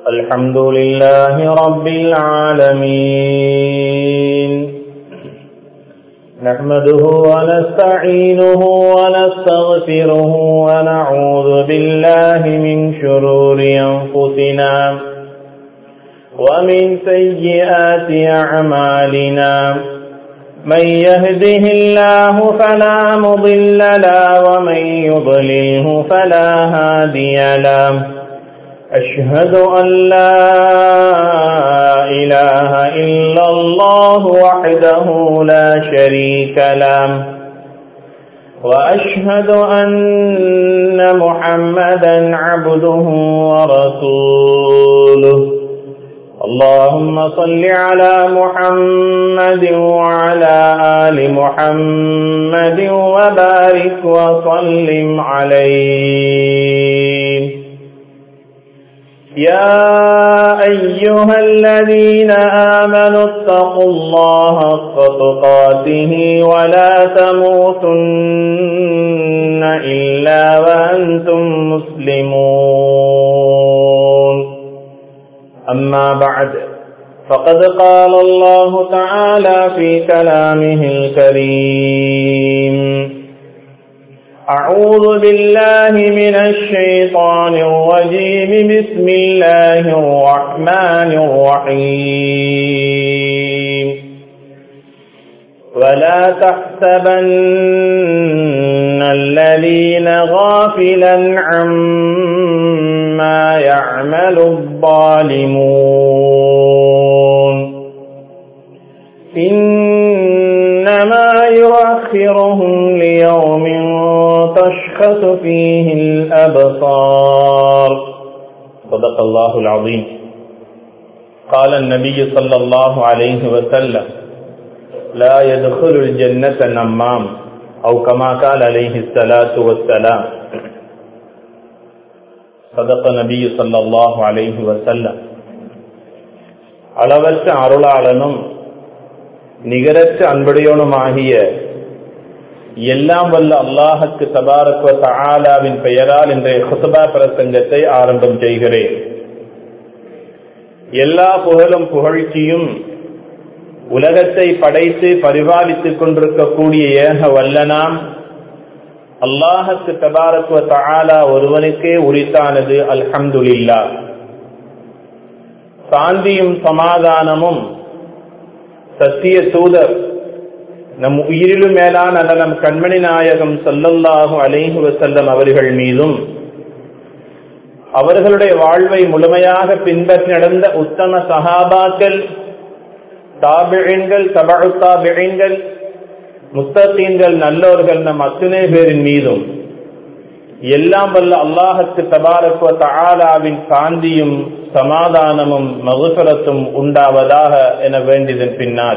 الحمد لله رب العالمين نحمده ونستعينه ونستغفره ونعوذ بالله من شرور أنفسنا ومن سيئات أعمالنا من يهده الله فلا مضل له ومن يضلله فلا هادي له أشهد أن لا إله إلا الله وحده لا شريك له وأشهد أن محمدا عبده ورسوله اللهم صل على محمد وعلى آل محمد وبارك وسلم عليه يا أيها الذين آمنوا اتقوا الله حق تقاته ولا تموتن إلا وأنتم مسلمون أما بعد فقد قال الله تعالى في كلامه الكريم أعوذ بالله من الشيطان الرجيم بسم الله الرحمن الرحيم ولا تحسبن الذين غافلا عما يعمل الظالمون إنما يؤخرهم ليوم تشخص فيه الأبصار صدق الله العظيم قال النبي صلى الله عليه وسلم لا يدخل الجنة نمام أو كما قال عليه الصلاة والسلام صدق நபி சல்லாஹு அலைஹி வசல்லம் அளவற்ற அருளாளனும் நிகரற்ற அன்புடையோனுமாகிய எல்லாம் வல்ல அல்லாஹுக்கு தபாரக்வ தஆலாவின் பெயரால் இன்றைய ஹுசபா பிரசங்கத்தை ஆரம்பம் செய்கிறேன் எல்லா புகழும் புகழ்ச்சியும் உலகத்தை படைத்து பரிபாலித்துக் கொண்டிருக்கக்கூடிய ஏக வல்லனாம் அல்லாஹுக்கு தபாரக்வ தஆலா ஒருவனுக்கே உரித்தானது அல்ஹம்துலில்லா சாந்தியும் சமாதானமும் சத்திய தூதர் நம் உயிரிலும் மேலான நம் கண்மணி நாயகம் சல்லல்லாஹு அலைஹி வசல்லம் அவர்கள் மீதும் அவர்களுடைய வாழ்வை முழுமையாக பின்பற்றி நடந்த உத்தம சஹாபாக்கள் தாபிழின்கள் தபழு தாபிழின்கள் முத்தத்தீன்கள் நல்லோர்கள் நம் அத்துணை பேரின் மீதும் எல்லாம் வல்ல அல்லாஹத்து தபாரக்குவ தஆலாவின் சாந்தியும் சமாதானமும் மகுசரத்தும் உண்டாவதாக என வேண்டியதன் பின்னால்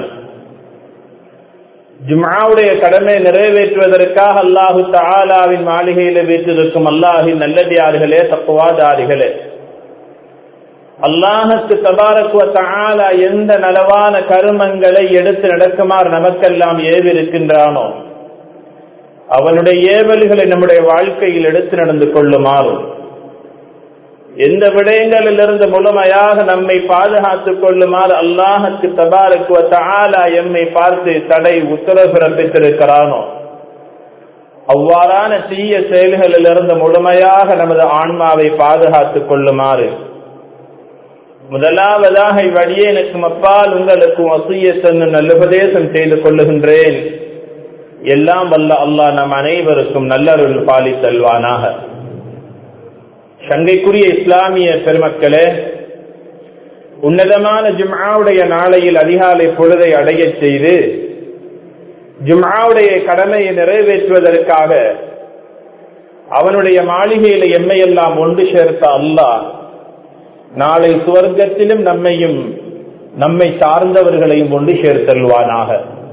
ஜும்ஆவுடைய கடமை நிறைவேற்றுவதற்காக அல்லாஹு தஆலாவின் மாளிகையில வீற்றிருக்கும் அல்லாஹின் நல்லடியார்களே தப்புவாதாரிகளே அல்லாஹுக்கு தபாரக்குவ தஆலா எந்த நலவான கருமங்களை எடுத்து நடக்குமாறு நமக்கெல்லாம் ஏவிருக்கின்றானோ அவனுடைய ஏவல்களை நம்முடைய வாழ்க்கையில் எடுத்து நடந்து கொள்ளுமாறும் எந்த விடயங்களிலிருந்து முழுமையாக நம்மை பாதுகாத்துக் கொள்ளுமாறு அல்லாஹுக்கு தபாரக்குவ தஆலா எம்மை பார்த்து தடை உத்தரவு பிறப்பித்திருக்கிறானோ அவ்வாறான தீய செயல்களிலிருந்து முழுமையாக நமது ஆன்மாவை பாதுகாத்துக் கொள்ளுமாறு முதலாவதாக இவ்வழியே எனக்கு அப்பால் உங்களுக்கும் வசியத்தன்னு நல்லுபதேசம் செய்து கொள்ளுகின்றேன் எல்லாம் வல்ல அல்லாஹ் நம் அனைவருக்கும் நல்லருள் பாலி செல்வானாக சங்கைக்குரிய இஸ்லாமிய பெருமக்களே உன்னதமான ஜும்ஆவுடைய நாளையில் அதிகாலை பொழுதை அடையச் செய்து ஜும்ஆவுடைய கடமையை நிறைவேற்றுவதற்காக அவனுடைய மாளிகையில எம்மையெல்லாம் ஒன்று சேர்த்த அல்லாஹ் நாளை சுவர்க்கத்திலும் நம்மையும் நம்மை சார்ந்தவர்களையும் ஒன்று சேர்த்தல்வானாக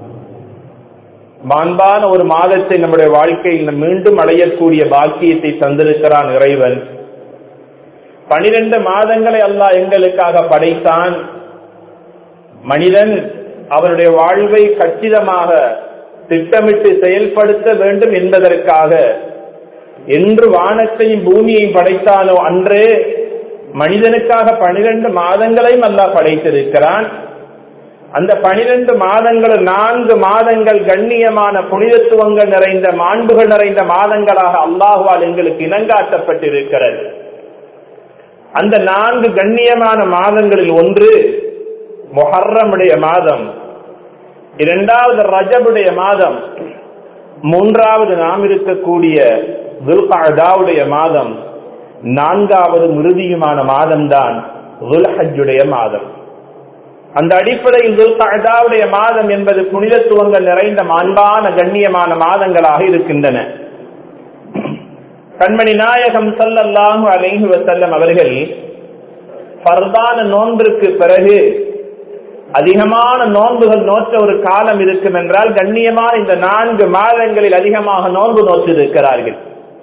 மாண்பான ஒரு மாதத்தை நம்முடைய வாழ்க்கையில் மீண்டும் அடையக்கூடிய பாக்கியத்தை தந்திருக்கிறான் இறைவன் பனிரெண்டு மாதங்களை அல்லாஹ் எங்களுக்காக படைத்தான் மனிதன் அவனுடைய வாழ்வை கச்சிதமாக திட்டமிட்டு செயல்படுத்த வேண்டும் என்பதற்காக என்று வானத்தையும் பூமியையும் படைத்தானோ அன்றே மனிதனுக்காக பனிரெண்டு மாதங்களையும் அல்லாஹ் படைத்திருக்கிறான் அந்த பனிரெண்டு மாதங்கள் நான்கு மாதங்கள் கண்ணியமான புனிதத்துவங்கள் நிறைந்த மாண்புகள் நிறைந்த மாதங்களாக அல்லாஹுவால் எங்களுக்கு இனங்காட்டப்பட்டிருக்கிறது அந்த நான்கு கண்ணியமான மாதங்களில் ஒன்று மொஹர்ரமுடைய மாதம் இரண்டாவது ரஜபுடைய மாதம் மூன்றாவது நாம் இருக்கக்கூடிய துல்காவுடைய மாதம் நான்காவது மிருதியுமான மாதம்தான் துல்ஹஜுடைய மாதம் அந்த அடிப்படையில் துல்காவுடைய மாதம் என்பது புனிதத்துவங்கள் நிறைந்த மாண்பான கண்ணியமான மாதங்களாக இருக்கின்றன கண்மணி நாயகம் சல்லல்லாஹு அலைஹி வசல்லம் அவர்கள் பர்தான நோன்பிற்கு பிறகு அதிகமான நோன்புகள் நோற்ற ஒரு காலம் இருக்கும் என்றால் கண்ணியமான இந்த நான்கு மாதங்களில் அதிகமாக நோன்பு நோற்றிருக்கிறார்கள்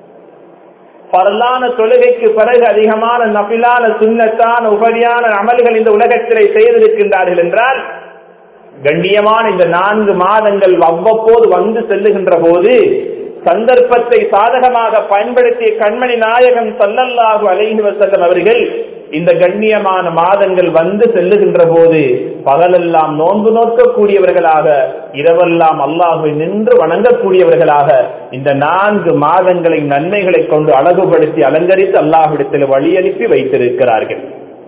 பரலான தொழுகைக்கு பிறகு அதிகமான நபிலான சுண்ணத்தான உபரியான அமல்கள் இந்த உலகத்திலே செய்திருக்கின்றார்கள் என்றால் கண்ணியமான இந்த நான்கு மாதங்கள் அவ்வப்போது வந்து செல்லுகின்ற போது சந்தர்ப்பத்தை சாதகமாக பயன்படுத்திய கண்மணி நாயகம் சல்லல்லாஹு அலைஹி வசல்லம் அவர்கள் இந்த கண்ணியமான மாதங்கள் வந்து செல்லுகின்ற போது பகலெல்லாம் நோன்பு நோக்கக்கூடியவர்களாக இரவெல்லாம் அல்லாஹுவை நின்று வணங்கக்கூடியவர்களாக இந்த நான்கு மாதங்களை நன்மைகளை கொண்டு அழகுபடுத்தி அலங்கரித்து அல்லாஹ்விடத்தில் வழி அனுப்பி வைத்திருக்கிறார்கள்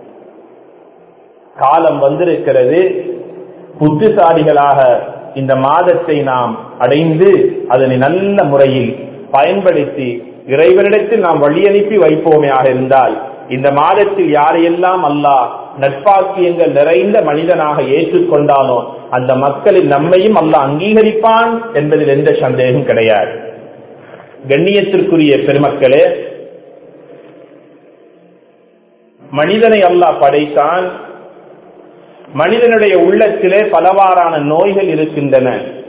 காலம் வந்திருக்கிறது புத்திசாலிகளாக இந்த மாதத்தை நாம் அடைந்து அதனை நல்ல முறையில் பயன்படுத்தி இறைவனிடத்தில் நாம் வழி அனுப்பி வைப்போமையாக இருந்தால் இந்த மாதத்தில் யாரையெல்லாம் அல்லாஹ் நட்பாக்கியங்கள் நிறைந்த மனிதனாக ஏற்றுக்கொண்டானோ அந்த மக்களில் நம்மையும் அல்லாஹ் அங்கீகரிப்பான் என்பதில் எந்த சந்தேகம் கிடையாது கண்ணியத்திற்குரிய பெருமக்களே மனிதனை அல்லாஹ் படைத்தான் மனிதனுடைய உள்ளத்திலே பலவாறான நோய்கள் இருக்கின்றன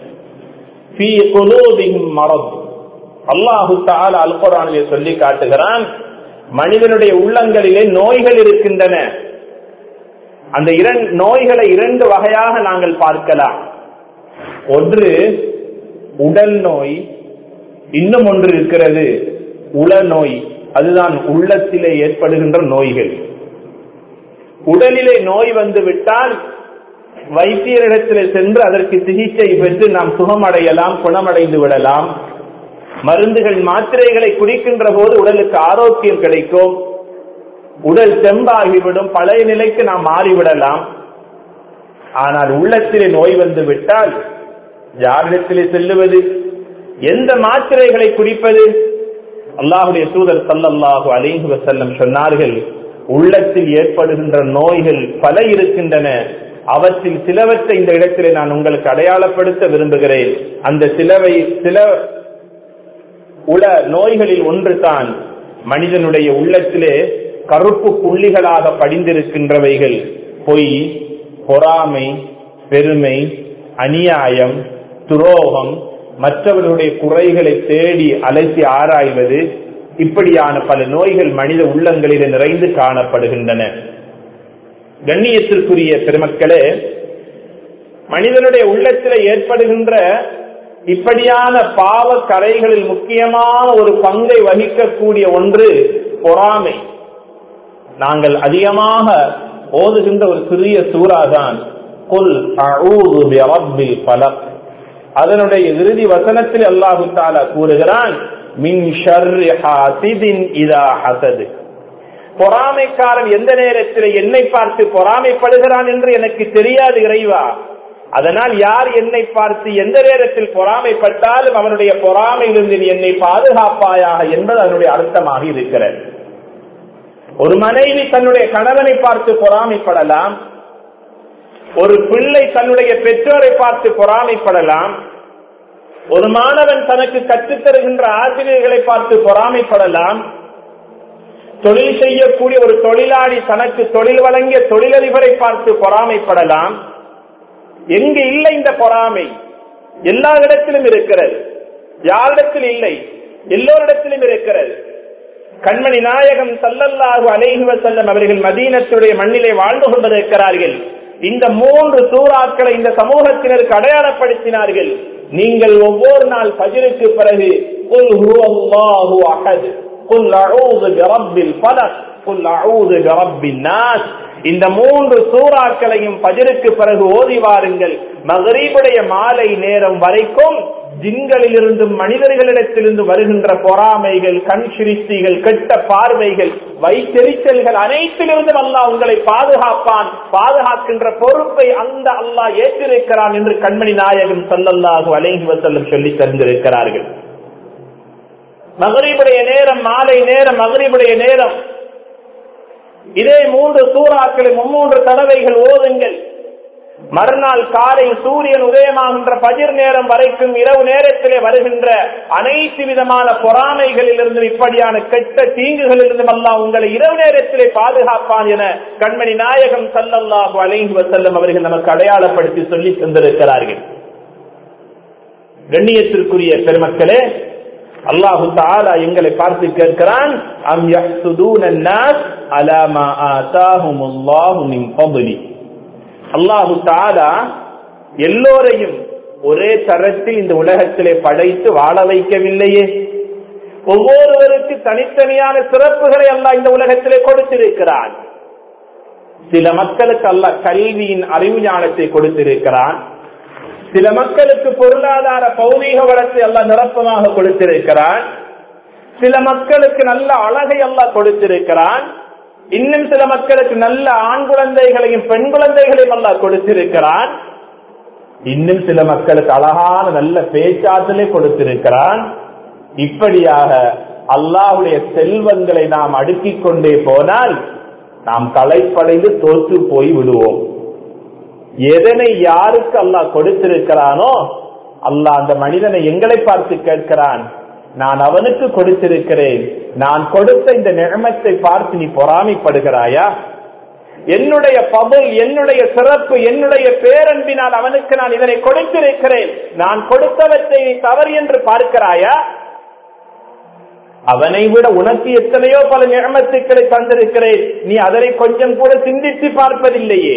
அல்லாஹு தால் அல்குரானிலே சொல்லி காட்டுகிறான் மனிதனுடைய உள்ளங்களிலே நோய்கள் இருக்கின்றன அந்த இரண்டு நோய்களை இரண்டு வகையாக நாங்கள் பார்க்கலாம் ஒன்று உடல் நோய் இன்னும் ஒன்று இருக்கிறது உள நோய் அதுதான் உள்ளத்திலே ஏற்படுகின்ற நோய்கள் உடலிலே நோய் வந்து விட்டால் வைத்தியரிடத்தில் சென்று அதற்கு சிகிச்சை பெற்று நாம் சுகமடையலாம் குணமடைந்து விடலாம் மருந்துகள் மாத்திரைகளை குடிக்கின்ற போது உடலுக்கு ஆரோக்கியம் கிடைக்கும் உடல் செம்பாகிவிடும் பழைய நிலைக்கு நாம் மாறிவிடலாம் ஆனால் உள்ளத்திலே நோய் வந்து விட்டால் யாரிடத்திலே செல்லுவது எந்த மாத்திரைகளை குடிப்பது அல்லாஹுடைய தூதர் சல்லல்லாஹு அலிஹு வசல்லம் சொன்னார்கள் உள்ளத்தில் ஏற்படுகின்ற நோய்கள் பல இருக்கின்றன அவற்றில் சிலவற்றை இந்த இடத்திலே நான் உங்களுக்கு அடையாளப்படுத்த விரும்புகிறேன் அந்த சிலவை சில உள நோய்களில் ஒன்று தான் மனிதனுடைய உள்ளத்திலே கருப்பு புள்ளிகளாக படிந்திருக்கின்றவைகள் பொய் பொறாமை பெருமை அநியாயம் துரோகம் மற்றவர்களுடைய குறைகளை தேடி அலசி ஆராய்வது இப்படியான பல நோய்கள் மனித உள்ளங்களில் நிறைந்து காணப்படுகின்றன கண்ணியத்திற்குரிய பெருமக்களே மனிதனுடைய உள்ளத்தில் ஏற்படுகின்ற இப்படியான பாவ கரைகளில் முக்கியமான ஒரு பங்கை வகிக்கக்கூடிய ஒன்று பொறாமை நாங்கள் அதிகமாக ஓதுகின்ற ஒரு சிறிய சூறாதான் குல் அஊது பிரப்பில் பலக் அதனுடைய இறுதி வசனத்தில் அல்லாஹு தாலா கூறுகிறான் மின் ஷர்ரி ஹாசிதின் இதா ஹசது பொறாமைக்காரன் எந்த நேரத்தில் என்னை பார்த்து பொறாமைப்படுகிறான் என்று எனக்கு தெரியாது இறைவா அதனால் யார் என்னை பார்த்து எந்த நேரத்தில் பொறாமைப்பட்டாலும் அவனுடைய பொறாமையிலிருந்து நீ என்னை பாதுகாப்பாயாக என்பது அதனுடைய அர்த்தமாக இருக்கிறது ஒரு மனைவி தன்னுடைய கணவனை பார்த்து பொறாமைப்படலாம் ஒரு பிள்ளை தன்னுடைய பெற்றோரை பார்த்து பொறாமைப்படலாம் ஒரு மாணவன் தனக்கு கற்றுத்தருகின்ற ஆசிரியர்களை பார்த்து பொறாமைப்படலாம் தொழில் செய்யக்கூடிய ஒரு தொழிலாளி தனக்கு தொழில் வழங்கிய தொழிலதிபரை பார்த்து பொறாமைப்படலாம் எங்கு இல்லை இந்த பொறாமை எல்லா இடத்திலும் இருக்கிறது யாரிடத்தில் இல்லை எல்லோரிடத்திலும் இருக்கிறது கண்மணி நாயகம் சல்லல்லாஹு அலைஹி வசல்லம் அவர்கள் மதீனத்துடைய மண்ணிலே வாழ்ந்து கொண்டிருக்கிறார்கள் இந்த மூன்று சூறாக்களை இந்த சமூகத்தினருக்கு அடையாளப்படுத்தினார்கள் நீங்கள் ஒவ்வொரு நாள் பஜிருக்கு பிறகு அகது قل أعوذ برب الفلق قل أعوذ برب الناس இந்த மூன்று சூறாக்களையும் பஜருக்கு பிறகு ஓதி வாருங்கள் மகரீபுடைய மாலை நேரம் வரைக்கும் ஜின்களிலிருந்தும் மனிதர்களிடத்திலிருந்து வருகின்ற பொறாமைகள் கண் சிரிஸ்திகள் கெட்ட பார்வைகள் வைத்தெரிச்சல்கள் அனைத்திலிருந்தும் அல்லாஹ் உங்களை பாதுகாப்பான் பாதுகாக்கின்ற பொறுப்பை அந்த அல்லாஹ் ஏற்றிருக்கிறான் என்று கண்மணி நாயகம் சல்லல்லாஹு அலைஹி வஸல்லம் சொல்லி தந்திருக்கிறார்கள் மகரிபுடைய நேரம் மாலை நேரம் மகரிபுடைய நேரம் இதே மூன்று சூறாக்களை மும்மூன்று தடவைகள் ஓதுங்கள் மறுநாள் காலை சூரியன் உதயமாகின்ற பஜிர் நேரம் வரைக்கும் இரவு நேரத்திலே வருகின்ற அனைத்து விதமான பொறாமைகளில் இருந்து இப்படியான கெட்ட தீங்குகளில் இருந்தும் அல்லாஹ் உங்களை இரவு நேரத்திலே பாதுகாப்பான் என கண்மணி நாயகம் சல்லல்லாஹு அலைஹி வஸல்லம் அவர்கள் நமக்கு அடையாளப்படுத்தி சொல்லி தந்திருக்கிறார்கள் கண்ணியத்திற்குரிய பெருமக்களே அல்லாஹு தாலா எங்களை பார்த்து கேட்கிறான் அம் யஹ்சுதூன الناس على ما آتاهم الله من فضله அல்லாஹு தாலா எல்லோரையும் ஒரே தரத்தில் இந்த உலகத்திலே படைத்து வாழ வைக்கவில்லையே ஒவ்வொருவருக்கு தனித்தனியான சிறப்புகளை அல்லாஹ் இந்த உலகத்திலே கொடுத்திருக்கிறான் சில மக்களுக்கு அல்லாஹ் கல்வியின் அறிவு ஞானத்தை கொடுத்திருக்கிறான் சில மக்களுக்கு பொருளாதார பௌதீக வளத்தை எல்லாம் நிரப்பமாக கொடுத்திருக்கிறான் சில மக்களுக்கு நல்ல அழகை எல்லாம் கொடுத்திருக்கிறான் இன்னும் சில மக்களுக்கு நல்ல ஆண் குழந்தைகளையும் பெண் குழந்தைகளையும் எல்லாம் கொடுத்திருக்கிறான் இன்னும் சில மக்களுக்கு அழகான நல்ல பேச்சாற்றலை கொடுத்திருக்கிறான் இப்படியாக அல்லாஹுடைய செல்வங்களை நாம் அடுக்கிக் கொண்டே போனால் நாம் களைப்படைந்து தோற்று போய் விடுவோம் எதனை யாருக்கு அல்லாஹ் கொடுத்திருக்கிறானோ அல்லாஹ் அந்த மனிதனை எங்களை பார்த்து கேட்கிறான் நான் அவனுக்கு கொடுத்திருக்கிறேன் நான் கொடுத்த இந்த நிழமத்தை பார்த்து நீ பொறாமைப்படுகிறாயா என்னுடைய பபுல் என்னுடைய சிறப்பு என்னுடைய பேரன்பினால் அவனுக்கு நான் இதனை கொடுத்திருக்கிறேன் நான் கொடுத்தவற்றை நீ தவறு என்று பார்க்கிறாயா அவனை விட உனக்கு எத்தனையோ பல நிழமத்துக்களை தந்திருக்கிறேன் நீ அதனை கொஞ்சம் கூட சிந்தித்து பார்ப்பதில்லையே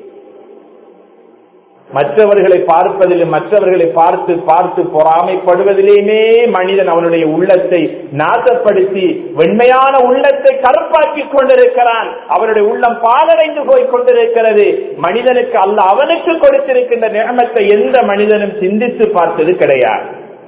மற்றவர்களை பார்ப்பதிலும் மற்றவர்களை பார்த்து பார்த்து பொறாமைப்படுவதிலேயுமே மனிதன் அவனுடைய உள்ளத்தை நாசப்படுத்தி வெண்மையான உள்ளத்தை கருப்பாக்கி கொண்டிருக்கிறான் அவனுடைய உள்ளம் பாலடைந்து போய் கொண்டிருக்கிறது மனிதனுக்கு அல்ல அவனுக்கு கொடுத்திருக்கின்ற நியமத்தை எந்த மனிதனும் சிந்தித்து பார்த்தது கிடையாது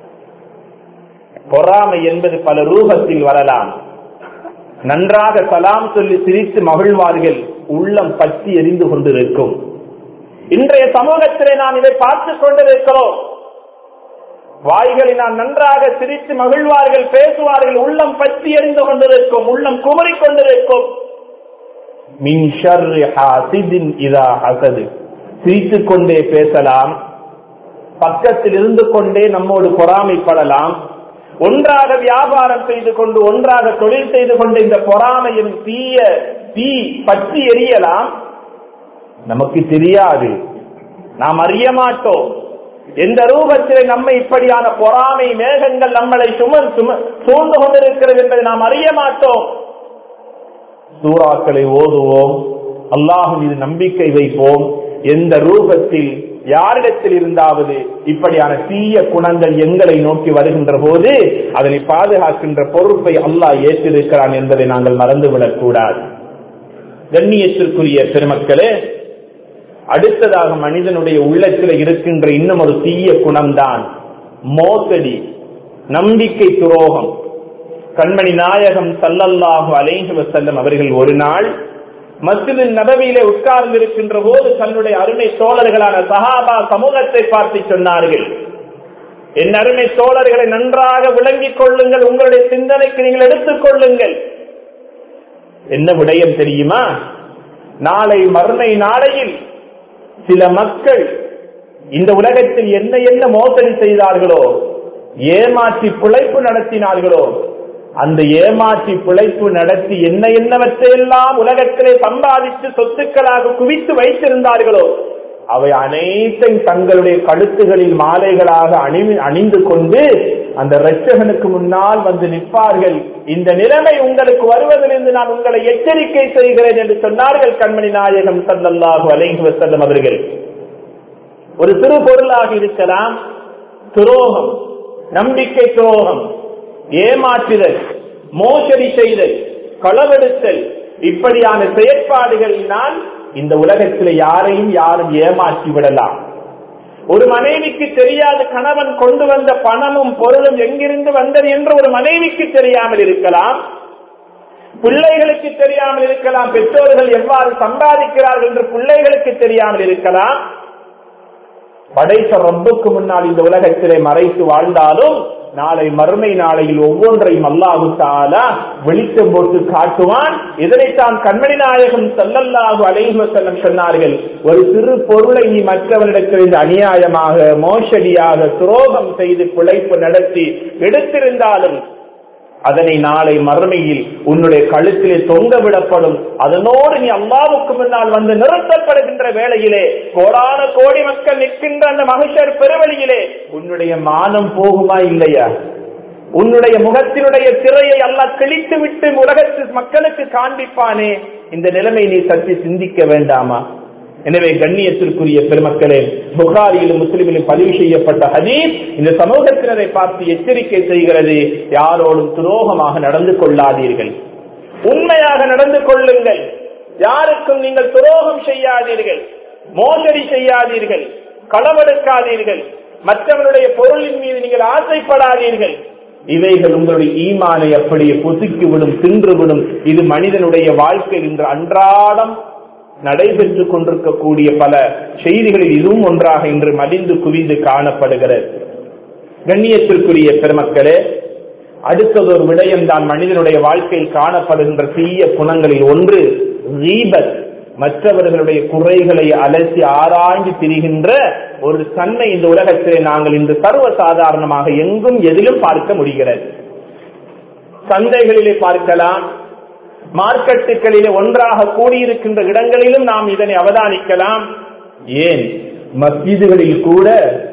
பொறாமை என்பது பல ரூபத்தில் வரலாம் நன்றாக சலாம் சொல்லி சிரித்து மகிழ்வார்கள் உள்ளம் பற்றி எரிந்து கொண்டிருக்கும் இன்றைய சமூகத்திலே நாம் இதை பார்த்துக் கொண்டிருக்கிறோம் வாய்களில் நாம் நன்றாக சிரித்து மகிழ்வார்கள் பேசுவார்கள் உள்ளம் பற்றி எறிந்து கொண்டிருக்கும் உள்ளம் குமரிக் கொண்டிருக்கும் மின் ஷர்ரி ஹாசிதின் இதா ஹசது சிரித்துக் கொண்டே பேசலாம் பக்கத்தில் இருந்து கொண்டே நம்மோடு பொறாமைப்படலாம் ஒன்றாக வியாபாரம் செய்து கொண்டு ஒன்றாக தொழில் செய்து கொண்டு இந்த பொறாமையின் தீய தீ பற்றி எரியலாம் நமக்கு தெரியாது நாம் அறிய மாட்டோம் எந்த ரூபத்திலே நம்மை இப்படியான பொறாமை மேகங்கள் நம்மளை சுமர் சும சூழ்ந்து கொண்டிருக்கிறது என்பதை நாம் அறிய மாட்டோம் சூறாக்களை ஓதுவோம் அல்லாஹ் மீது நம்பிக்கை வைப்போம் எந்த ரூபத்தில் யாரிடத்தில் இருந்தாவது இப்படியான தீய குணங்கள் எங்களை நோக்கி வருகின்ற போது அதனை பாதுகாக்கின்ற பொறுப்பை அல்லாஹ் ஏற்றிருக்கிறான் என்பதை நாங்கள் மறந்துவிடக் கூடாது கண்ணியத்திற்குரிய பெருமக்களே அடுத்ததாக மனிதனுடைய உள்ளத்தில் இருக்கின்ற இன்னும் ஒரு தீய குணம்தான் மோசடி நம்பிக்கை துரோகம் கண்மணி நாயகம் சல்லல்லாஹு அலைஹி வசல்லம் அவர்கள் ஒரு நாள் மஸ்ஜிது நபவியிலே உட்கார்ந்து இருக்கின்ற போது தன்னுடைய அருமை தோழர்களான சஹாபா சமூகத்தை பார்த்து சொன்னார்கள் என் அருமை தோழர்களை நன்றாக விளங்கிக் கொள்ளுங்கள் உங்களுடைய சிந்தனைக்கு நீங்கள் எடுத்துக் கொள்ளுங்கள் என்ன விடயம் தெரியுமா நாளை மறுமை நாளையில் சில மக்கள் இந்த உலகத்தில் என்ன என்ன மோசடி செய்தார்களோ ஏமாற்றி பிழைப்பு நடத்தினார்களோ அந்த ஏமாற்றி பிழைப்பு நடத்தி என்ன என்னவற்றையெல்லாம் உலகத்திலே சம்பாதித்து சொத்துக்களாக குவித்து வைத்திருந்தார்களோ அவை அனைத்தையும் தங்களுடைய கழுத்துகளில் மாலைகளாக அணி அணிந்து கொண்டு அந்த இரட்சகனுக்கு முன்னால் வந்து நிற்பார்கள் இந்த நிலைமை உங்களுக்கு வருவதிலிருந்து நான் உங்களை எச்சரிக்கை செய்கிறேன் என்று சொன்னார்கள் கண்மணி நாயகம் சல்லல்லாஹு அலைஹி வஸல்லம் அவர்கள் ஒரு சிறு பொருளாக இருக்கலாம் துரோகம் நம்பிக்கை துரோகம் ஏமாற்றுதல் மோசடி செய்தல் களவெடுத்தல் இப்படியான செயற்பாடுகளினால் இந்த உலகத்தில் யாரையும் யாரும் ஏமாற்றி விடலாம் ஒரு மனைவிக்கு தெரியாது கணவன் கொண்டு வந்த பணமும் பொருளும் எங்கிருந்து வந்தது என்று ஒரு மனைவிக்கு தெரியாமல் இருக்கலாம் பிள்ளைகளுக்கு தெரியாமல் இருக்கலாம் பெற்றோர்கள் எவ்வாறு சம்பாதிக்கிறார்கள் என்று பிள்ளைகளுக்கு தெரியாமல் இருக்கலாம் படைத்த ரப்புக்கு முன்னால் இந்த உலகத்திலே மறைத்து வாழ்ந்தாலும் நாளை மறுமை நாளையில் ஒவ்வொன்றையும் அல்லாஹு தாலா வெளிச்சம் போட்டு காட்டுவான் இதனைத்தான் கண்மணி நாயகம் செல்லல்லாஹு அலைஹி செல்லம் சொன்னார்கள் ஒரு சிறு பொருளை நீ மற்றவனிடத்திலிருந்து அநியாயமாக மோசடியாக துரோகம் செய்து பிழைப்பு நடத்தி எடுத்திருந்தாலும் அதனை நாளை மறுமையில் உன்னுடைய கழுத்திலே தொங்க விடப்படும் அதனோடு நீ அல்லாவுக்கு முன்னால் வந்து நிறுத்தப்படுகின்ற வேளையிலே கோடான கோடி மக்கள் நிற்கின்ற அந்த மகிஷர் பெருவழியிலே உன்னுடைய மானம் போகுமா இல்லையா உன்னுடைய முகத்தினுடைய திரையை அல்லாஹ் கிழித்து விட்டு உலகத்து மக்களுக்கு காண்பிப்பானே இந்த நிலைமை நீ சற்று சிந்திக்க வேண்டாமா எனவே கண்ணியத்திற்குரிய பெருமக்களே புகாரியிலும் முஸ்லிமிலும் பதிவு செய்யப்பட்ட ஹதீஸ் இந்த சமூகத்தினரை பார்த்து எச்சரிக்கை செய்கிறது யாரோடும் துரோகமாக நடந்து கொள்ளாதீர்கள் உண்மையாக நடந்து கொள்ளுங்கள் யாருக்கும் நீங்கள் துரோகம் செய்யாதீர்கள் மோசடி செய்யாதீர்கள் களவெடுக்காதீர்கள் மற்றவருடைய பொருளின் மீது நீங்கள் ஆசைப்படாதீர்கள் இவைகள் உங்களுடைய ஈமானை அப்படியே பொசுக்கிவிடும் தின்றுவிடும் இது மனிதனுடைய வாழ்க்கை இன்று அன்றாடம் நடைபெற்றுக் கொண்டிருக்கக்கூடிய பல செய்திகளில் இதுவும் ஒன்றாக இன்று மடிந்து குவிந்து காணப்படுகிறது கண்ணியத்திற்குரிய பெருமக்களே அடுத்ததொரு விடயம் தான் மனிதனுடைய வாழ்க்கையில் காணப்படுகின்ற தீய குணங்களில் ஒன்று ரீபத் மற்றவர்களுடைய குறைகளை அலசி ஆராய்ந்து திரிகின்ற ஒரு தன்மை இந்த உலகத்திலே நாங்கள் இன்று சர்வ சாதாரணமாக எங்கும் எதிலும் பார்க்க முடிகிறது சந்தைகளிலே பார்க்கலாம் மார்க்கெட்டுகளிலே ஒன்றாக கூடியிருக்கின்ற இடங்களிலும் நாம் இதனை அவதானிக்கலாம் ஏன் மஸ்ஜிதுகளில் கூட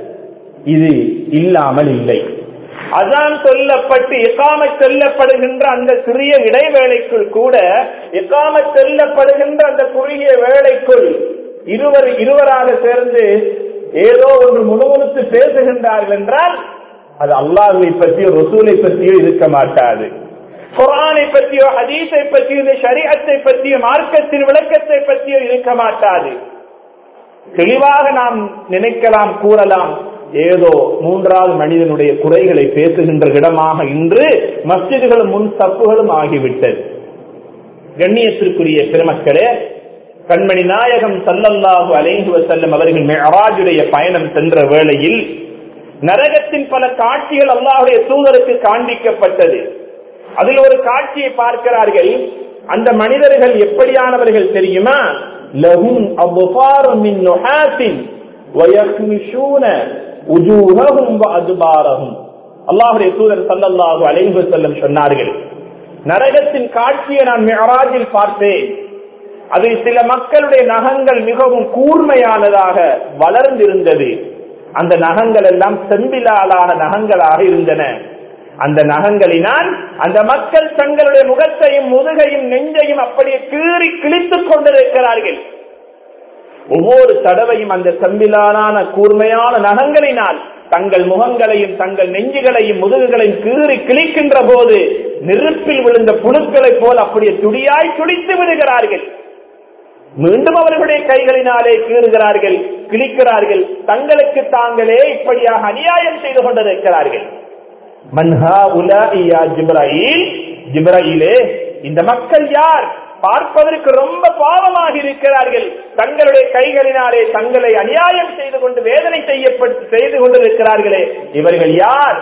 இது இல்லாமல் இல்லை அதான் சொல்லப்பட்டு எக்காம செல்லப்படுகின்ற அந்த சிறிய இடைவேளைக்குள் கூட எக்காம செல்லப்படுகின்ற அந்த குறுகிய வேளைக்குள் இருவர் இருவராக சேர்ந்து ஏதோ ஒன்று முணுமுணுத்து பேசுகின்றார்கள் என்றால் அது அல்லாஹுவை பற்றியோ ரசூலை பற்றியோ இருக்க மாட்டாது குரானை பற்றியோ ஹதீஸை பற்றியோ இந்த ஷரியத்தை பற்றியோ மார்க்கத்தின் விளக்கத்தை பற்றியோ இருக்க மாட்டாது தெளிவாக நாம் நினைக்கலாம் கூறலாம் ஏதோ மூன்றாவது மனிதனுடைய குறைகளை பேசுகின்ற இடமாக இன்று மஸ்ஜிதுகளும் முன் தப்புகளும் ஆகிவிட்டது கண்ணியத்திற்குரிய பெருமக்களே கண்மணி நாயகம் சல்லல்லாஹு அலைஹி வசல்லம் அவர்கள் மெஹராஜுடைய பயணம் சென்ற வேளையில் நரகத்தின் பல காட்சிகள் அல்லாஹுடைய தூதருக்கு காண்பிக்கப்பட்டது அதில் ஒரு காட்சியை பார்க்கிறார்கள் அந்த மனிதர்கள் எப்படியானவர்கள் தெரியுமா லஹும் அபுபாரும் மின் நுஹாசின் வயக்மிஷூன உஜூஹஹும் வ அதுபாரஹும் அல்லாஹ்வுடைய தூதர் ஸல்லல்லாஹு அலைஹி வஸல்லம் சொன்னார்கள் நரகத்தின் காட்சியை நான் மிஅராஜில் பார்த்தேன் அதில் சில மக்களுடைய நகங்கள் மிகவும் கூர்மையானதாக வளர்ந்திருந்தது அந்த நகங்கள் எல்லாம் செம்பிலாலான நகங்களாக இருந்தன அந்த நகங்களினால் அந்த மக்கள் தங்களுடைய முகத்தையும் முதுகையும் நெஞ்சையும் அப்படியே கீறி கிழித்துக் கொண்டிருக்கிறார்கள் ஒவ்வொரு தடவையும் அந்த செம்பிலான கூர்மையான நகங்களினால் தங்கள் முகங்களையும் தங்கள் நெஞ்சுகளையும் முதுகுகளையும் கீறி கிழிக்கின்ற போது நெருப்பில் விழுந்த புழுக்களைப் போல் அப்படியே துடியாய் துடித்து விடுகிறார்கள் மீண்டும் அவர்களுடைய கைகளினாலே கீறுகிறார்கள் கிழிக்கிறார்கள் தங்களுக்கு தாங்களே இப்படியாக அநியாயம் செய்து கொண்டிருக்கிறார்கள் மன்ஹா உலா ஜிப்ராயில் ஜிப்ராயிலே இந்த மக்கள் யார் பார்ப்பதற்கு ரொம்ப பாவமாக இருக்கிறார்கள் தங்களுடைய கைகளினாலே தங்களை அநியாயம் செய்து கொண்டு வேதனை செய்யப்பட்டு செய்து கொண்டிருக்கிறார்களே இவர்கள் யார்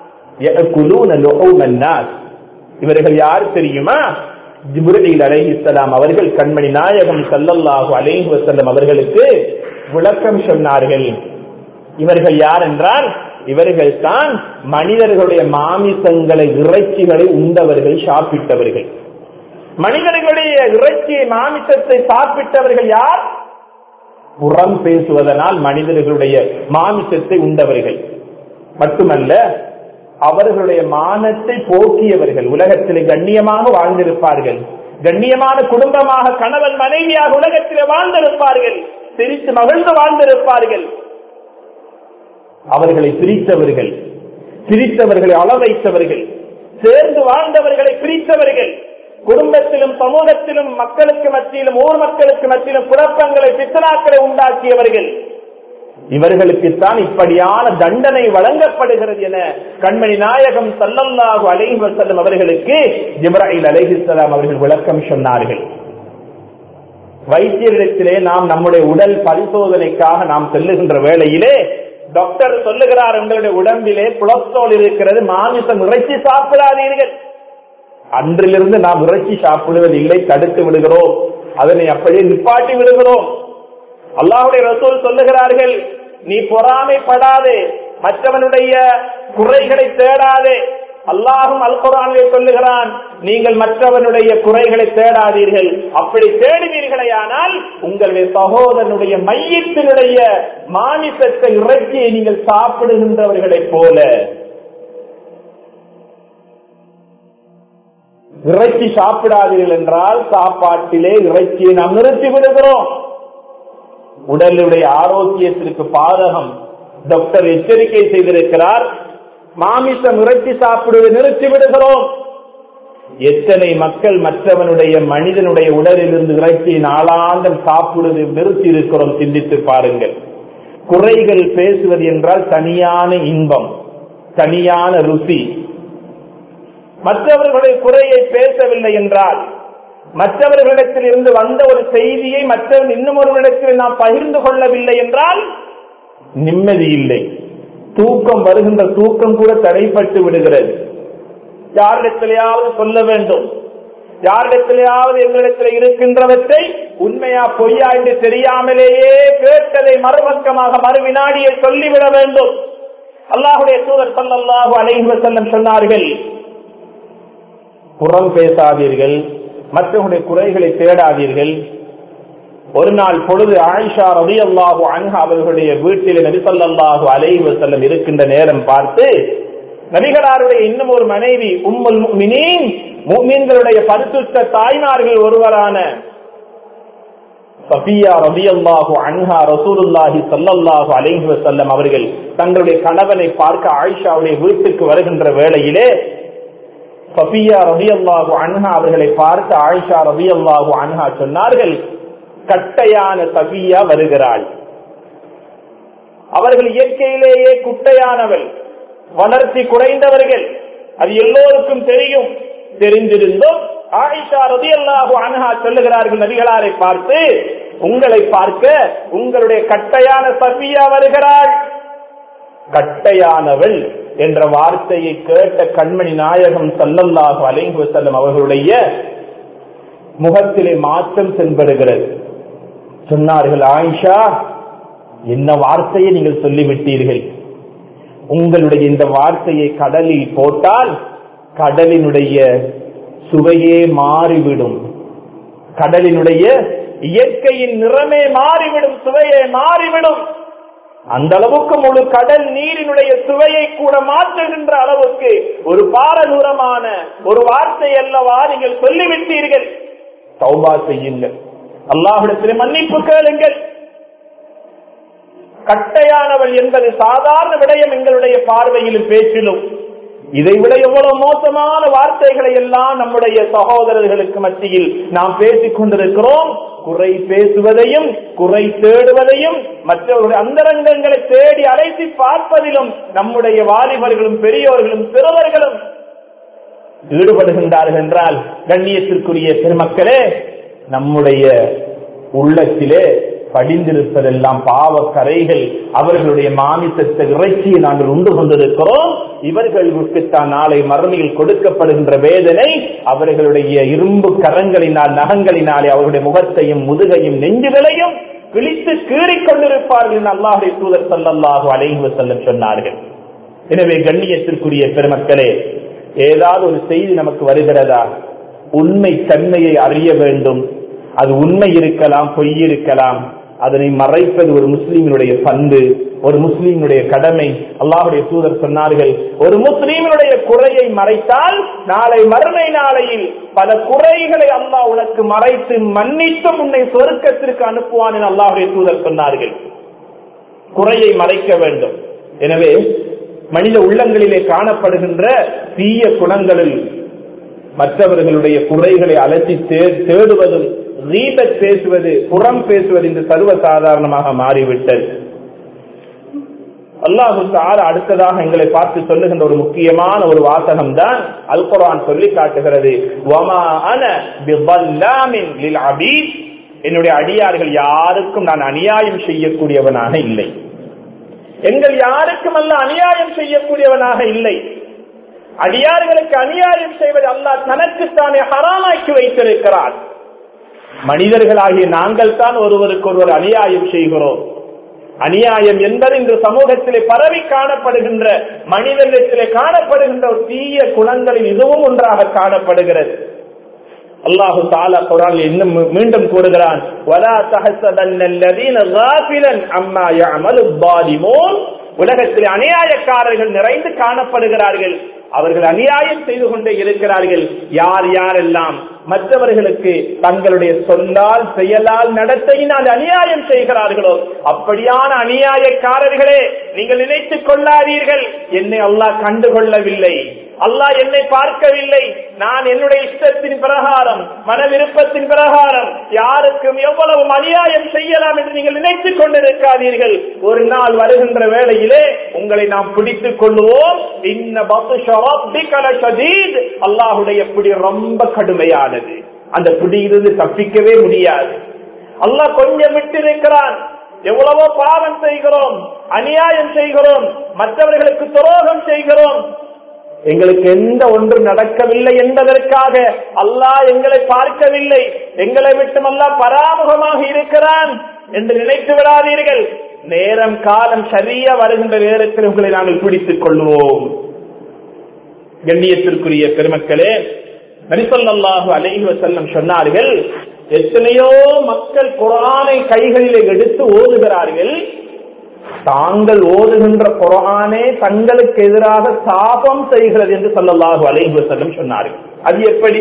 இவர்கள் யார் தெரியுமா ஜிப்ரீல் அலைஹிஸ்ஸலாம் அவர்கள் கண்மணி நாயகம் சல்லல்லாஹு அலைஹி வஸல்லம் அவர்களுக்கு விளக்கம் சொன்னார்கள் இவர்கள் யார் என்றால் இவர்கள் தான் மனிதர்களுடைய மாமிசங்களை இறைச்சிகளை உண்டவர்கள் சாப்பிட்டவர்கள் மனிதர்களுடைய இறைச்சி மாமிசத்தை சாப்பிட்டவர்கள் யார் புறம் பேசுவதனால் மனிதர்களுடைய மாமிசத்தை உண்டவர்கள் மட்டுமல்ல அவர்களுடைய மானத்தை போக்கியவர்கள் உலகத்திலே கண்ணியமாக வாழ்ந்திருப்பார்கள் கண்ணியமான குடும்பமாக கணவன் மனைவியாக உலகத்திலே வாழ்ந்திருப்பார்கள் சிரித்து மகிழ்ந்து வாழ்ந்திருப்பார்கள் அவர்களை பிரித்தவர்கள் பிரித்தவர்களை அளவைத்தவர்கள் சேர்ந்து வாழ்ந்தவர்களை பிரித்தவர்கள் குடும்பத்திலும் சமூகத்திலும் மக்களுக்கு மத்தியிலும் ஊர் மக்களுக்கு மத்தியிலும் குழப்பங்களை பித்தனாக்களை உண்டாக்கியவர்கள் இவர்களுக்குத்தான் இப்படியான தண்டனை வழங்கப்படுகிறது என கண்மணி நாயகம் சல்லல்லாஹு அலைஹி வஸல்லம் அவர்களுக்கு ஜிப்ராஹில் அலைஹிஸ்ஸலாம் அவர்கள் விளக்கம் சொன்னார்கள் வைத்தியரிடத்திலே நாம் நம்முடைய உடல் பரிசோதனைக்காக நாம் செல்லுகின்ற வேளையிலே டாக்டர் சொல்லுகிறார் உங்களுடைய உடம்பிலே புலத்தோல் இருக்கிறது மாமிசம் இறைச்சி சாப்பிடாதீர்கள் அன்றிலிருந்து நாம் இறைச்சி சாப்பிடுவதில்லை தடுத்து விடுகிறோம் அதனை அப்படியே நிப்பாட்டி விடுகிறோம் அல்லாஹுடைய ரசூல் சொல்லுகிறார்கள் நீ பொறாமைப்படாதே மற்றவனுடைய குறைகளை தேடாதே அல்லாஹும் அல் குரானிலே சொல்லுகிறான் நீங்கள் மற்றவனுடைய குறைகளை தேடாதீர்கள் அப்படி தேடுவீர்களே ஆனால் உங்களுடைய சகோதரனுடைய மையத்தினுடைய மாமிசத்தை இறைச்சியை நீங்கள் சாப்பிடுகின்றவர்களைப் போல இறைச்சி சாப்பிடாதீர்கள் என்றால் சாப்பாட்டிலே இறைச்சியை நாம் நிறுத்தி விடுகிறோம் உடலுடைய ஆரோக்கியத்திற்கு பாதகம் டாக்டர் எச்சரிக்கை செய்திருக்கிறார் மாமிசம் இறைச்சி சாப்பிடுவதை நிறுத்தி விடுகிறோம் எத்தனை மக்கள் மற்றவனுடைய மனிதனுடைய உடலிலிருந்து இறைச்சி நாளாந்தம் சாப்பிடுவதை நிறுத்தி இருக்கிறோம் சிந்தித்து பாருங்கள் குறைகள் பேசுவது என்றால் தனியான இன்பம் தனியான ருசி மற்றவர்களுடைய குறையை பேசவில்லை என்றால் மற்றவர்களிடத்தில் இருந்து வந்த ஒரு செய்தியை மற்றவன் இன்னும் ஒருவரிடத்தில் நாம் பகிர்ந்து கொள்ளவில்லை என்றால் நிம்மதி இல்லை தூக்கம் வருகின்ற தூக்கம் கூட தடைப்பட்டு விடுகிறது யாரிடத்திலேயாவது சொல்ல வேண்டும் யாரிடத்திலேயாவது எங்களிடத்தில் இருக்கின்றவற்றை உண்மையா பொய்யா என்று தெரியாமலேயே கேட்டதை மறுபக்கமாக மறுவினாடியை சொல்லிவிட வேண்டும் அல்லாஹுடைய தூதர் சல்லல்லாஹு அலைஹி வஸல்லம் சொன்னார்கள் புறம் பேசாதீர்கள் மற்றவருடைய குறைகளை தேடாதீர்கள் ஒரு நாள் பொழுது ஆயிஷா ரவி அல்லாஹு அன்ஹா அவர்களுடைய வீட்டில் நபிசல்லாஹு அலைஹி வஸல்லம் இருக்கின்ற நேரம் பார்த்து நபிகளாருடைய இன்னும் ஒரு மனைவி உம்முல் முஃமினீன் முஃமின்களுடைய பரிசுத்த தாய்மார்கள் ஒருவரான சஃபியா ரபியல்லாஹு அன்ஹா ரசூலுல்லாஹி ஸல்லல்லாஹு அலைஹி வஸல்லம் அவர்கள் தங்களுடைய கணவனை பார்க்க ஆயிஷாவுடைய வீட்டுக்கு வருகின்ற வேளையிலே சஃபியா ரபியல்லாஹு அன்ஹா அவர்களை பார்த்து ஆயிஷா ரபியல்லாஹு அன்ஹா சொன்னார்கள் கட்டையான சஃபியா வருகிறாள் அவர்கள் இயற்கையிலேயே குட்டையானவள் வளர்ச்சி குறைந்தவர்கள் அது எல்லோருக்கும் தெரியும் தெரிந்திருந்தும் ஆயிஷா ரதியல்லாஹு அன்ஹா சொல்லுகிறார்கள் நபிகளாரை பார்த்து உங்களை பார்க்க உங்களுடைய கட்டையான சஃபியா வருகிறாள் கட்டையானவள் என்ற வார்த்தையை கேட்ட கண்மணி நாயகம் சல்லல்லாஹு அலைஹி வஸல்லம் அவர்களுடைய முகத்திலே மாற்றம் தென்படுகிறது சொன்னார்கள் ஆயிஷா என்ன வார்த்தையை நீங்கள் சொல்லிவிட்டீர்கள் உங்களுடைய இந்த வார்த்தையை கடலில் போட்டால் கடலினுடைய சுவையே மாறிவிடும் கடலினுடைய இயற்கையின் நிறமே மாறிவிடும் சுவையே மாறிவிடும் அந்த அளவுக்கு முழு கடல் நீரினுடைய சுவையை கூட மாற்றுகின்ற அளவுக்கு ஒரு பாரதூரமான ஒரு வார்த்தை அல்லவா நீங்கள் சொல்லிவிட்டீர்கள் தௌபா செய்யுங்கள் அல்லாஹிடத்தில் மன்னிப்பு கேளுங்கள் கட்டையானவள் என்பது சாதாரண விடயம் எங்களுடைய பார்வையிலும் பேச்சிலும் இதைவிட எவ்வளவு மோசமான வார்த்தைகளை எல்லாம் நம்முடைய சகோதரர்களுக்கு மத்தியில் நாம் பேசிக் கொண்டிருக்கிறோம் குறை பேசுவதையும் குறை தேடுவதையும் மற்றவருடைய அந்தரங்கங்களை தேடி அழைத்து பார்ப்பதிலும் நம்முடைய வாலிபர்களும் பெரியோர்களும் சிறுவர்களும் ஈடுபடுகின்றார்கள் என்றால் கண்ணியத்திற்குரிய பெருமக்களே நம்முடைய உள்ளத்திலே படிந்திருப்பதெல்லாம் பாவ கரைகள் அவர்களுடைய மாமிசத்தை இறைச்சியை நாங்கள் உண்டு கொண்டிருக்கிறோம் இவர்களுக்குத்தான் நாளை மறுமையில் கொடுக்கப்படுகின்ற வேதனை அவர்களுடைய இரும்பு கரங்களினால் நகங்களினாலே அவர்களுடைய முகத்தையும் முதுகையும் நெஞ்சுகளையும் கிழித்து கீறிக் கொண்டிருப்பார்கள் என்று அல்லாஹுடைய தூதர் சல்லல்லாஹு அலைஹி வஸல்லம் சொன்னார்கள் எனவே கண்ணியத்திற்குரிய பெருமக்களே ஏதாவது ஒரு செய்தி நமக்கு வருகிறதா உண்மை தன்மையை அறிய வேண்டும் அது உண்மை இருக்கலாம் பொய் இருக்கலாம் அதனை மறைப்பது ஒரு முஸ்லீமினுடைய பண்பு ஒரு முஸ்லீமினுடைய கடமை அல்லாஹுடைய தூதர் சொன்னார்கள் ஒரு முஸ்லீமினுடைய குறையை மறைத்தால் நாளை மறுமை நாளையில் பல குறைகளை அல்லாஹ் உனக்கு மறைத்து மன்னித்தும் உன்னை சொருக்கத்திற்கு அனுப்புவான் என அல்லாஹுடைய தூதர் சொன்னார்கள் குறையை மறைக்க வேண்டும் எனவே மனித உள்ளங்களிலே காணப்படுகின்ற தீய குணங்களில் மற்றவர்களுடைய குறைகளை அலசி தே- தேடுவதும் ரீபத் பேசுவது புறம் பேசுவது என்று சர்வசாதாரணமாக மாறிவிட்டது அல்லாஹு தால அடுத்ததாக எங்களை பார்த்து சொல்லுகின்ற ஒரு முக்கியமான ஒரு வாசகம் தான் அல் குர்ஆன் சொல்லி காட்டுகிறது வமா அன பிظلامٍ للعبيد என்னுடைய அடியார்கள் யாருக்கும் நான் அநியாயம் செய்யக்கூடியவனாக இல்லை எங்கள் யாருக்கும் அல்ல அநியாயம் செய்யக்கூடியவனாக இல்லை அடியார்களுக்கு அநியாயம் செய்வது அல்லாஹ் தனக்குத்தானே ஹராமாக்கி வைத்திருக்கிறார் மனிதர்களாகிய நாங்கள் தான் ஒருவருக்கு ஒருவர் அநியாயம் செய்கிறோம் அநியாயம் என்பது இன்று சமூகத்திலே பரவி காணப்படுகின்ற மனிதனிடத்திலே காணப்படுகின்ற ஒரு தீய குணங்களில் இதுவும் ஒன்றாக காணப்படுகிறது அல்லாஹு தாலா குரான் இன்னும் மீ- மீண்டும் கூறுகிறான் வலா தஹசபன்னல்லதீன காஃபிலன் அம்மா யஅமலு ظالمون உலகத்தில் அநியாயக்காரர்கள் நிறைந்து காணப்படுகிறார்கள் அவர்கள் அநியாயம் செய்து கொண்டே இருக்கிறார்கள் யார் யாரெல்லாம் மற்றவர்களுக்கு தங்களுடைய சொல்லால் செயலால் நடத்தையினால் அநியாயம் செய்கிறார்களோ அப்படியான அநியாயக்காரர்களே நீங்கள் நினைத்துக் கொள்ளாதீர்கள் என்னை அல்லாஹ் கண்டுகொள்ளவில்லை அல்லாஹ் என்னை பார்க்கவில்லை நான் என்னுடைய இஷ்டத்தின் பிரகாரம் மன விருப்பத்தின் பிரகாரம் யாருக்கும் எவ்வளவு அநியாயம் செய்யலாம் என்று நீங்கள் நினைத்துக் கொண்டிருக்காதீர்கள் ஒரு நாள் வருகின்ற வேளையிலே உங்களை நாம் பிடித்துக் கொள்வோம் இன்ன பத்துஷ ரப்பிக லஷதீத். அல்லாஹுடைய பிடி ரொம்ப கடுமையானது அந்த பிடியிலிருந்து தப்பிக்கவே முடியாது அல்லாஹ் கொஞ்சம் விட்டிருக்கிறான் எவ்வளவோ பாவம் செய்கிறோம் அநியாயம் செய்கிறோம் மற்றவர்களுக்கு துரோகம் செய்கிறோம் எங்களுக்கு எந்த ஒன்று நடக்கவில்லை என்பதற்காக அல்லாஹ் எங்களை பார்க்கவில்லை எங்களை விட்டும் அல்லாஹ் பராமுகமாக இருக்கிறான் என்று நினைத்து விடாதீர்கள் நேரம் காலம் சரியா வருகின்ற நேரத்தில் உங்களை நாங்கள் பிடித்துக் கொள்வோம் கண்ணியத்திற்குரிய பெருமக்களே நரிசல்லாஹு அலைஹி வஸல்லம் சொன்னார்கள் எத்தனையோ மக்கள் குரானை கைகளிலே எடுத்து ஓதுகிறார்கள் தாங்கள் ஓதுகின்ற குரானே தங்களுக்கு எதிராக சாபம் செய்கிறது என்று சொல்லல்லாஹு அலைஹி வஸல்லம் சொன்னார்கள் அது எப்படி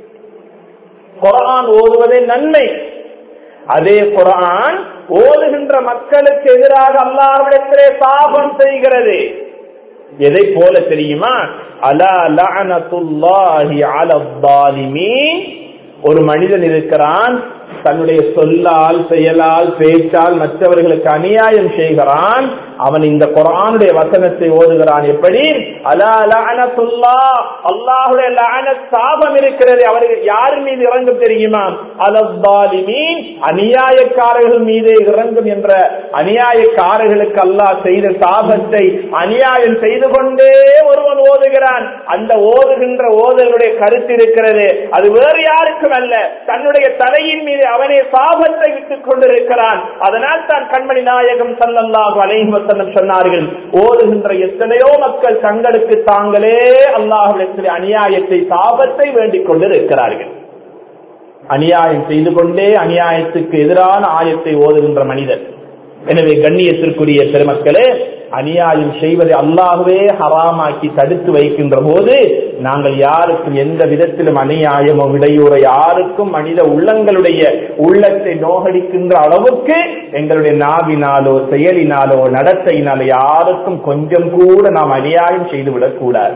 குரான் ஓதுவதே நன்மை அதே குரான் ஓதுகின்ற மக்களுக்கு எதிராக அல்லாஹ்விடத்திலே சாபம் செய்கிறது எதை போல தெரியுமா அலா லஅனத்துல்லாஹி அலல் ஸாலிமீன் ஒரு மனிதன் இருக்கிறான் தன்னுடைய சொல்லால் செயலால் பேச்சால் மற்றவர்களுக்கு அநியாயம் செய்கிறான் அவன் இந்த குரானுடைய வசனத்தை ஓதுகிறான் எப்படி அலா லஅனத்துல்லா அல்லாஹ்வுடைய லஅனத் சாபம் இருக்கிறது அவர்கள் யார் மீது இறங்கும் தெரியுமா அலத்தாலிமீன் அநியாயக்காரர்கள் மீதே இறங்கும் என்ற அநியாயக்காரர்களுக்கு அல்லாஹ் செய்த சாபத்தை அநியாயம் செய்து கொண்டே ஒருவன் ஓதுகிறான் அந்த ஓதுகின்ற ஓதலுடைய கருத்து இருக்கிறது அது வேறு யாருக்கும் அல்ல தன்னுடைய தலையின் மீது அவனே சாபத்தை விட்டுக் கொண்டிருக்கிறான் அதனால் தான் கண்மணி நாயகம் சல்லல்லாஹு அலைஹி வஸல்லம் சொன்னார்கள் ஓதுகின்ற எத்தனையோ மக்கள் தங்களுக்கு தாங்களே அல்லாஹ்விடத்தில் அநியாயத்தை சாபத்தை வேண்டிக் கொண்டிருக்கிறார்கள் அநியாயம் செய்து கொண்டே அநியாயத்துக்கு எதிரான ஆயத்தை ஓதுகின்ற மனிதன் எனவே கண்ணியத்திற்குரிய பெருமக்களே அநியாயம் செய்வதை அல்லாகவே ஹராமாக்கி தடுத்து வைக்கின்ற போது நாங்கள் யாருக்கும் எந்த விதத்திலும் அநியாயமோ இடையூறோ யாருக்கும் மனித உள்ளங்களுடைய உள்ளத்தை நோகடிக்கின்ற அளவுக்கு எங்களுடைய நாவினாலோ செயலினாலோ நடத்தையினாலோ யாருக்கும் கொஞ்சம் கூட நாம் அநியாயம் செய்துவிடக் கூடாது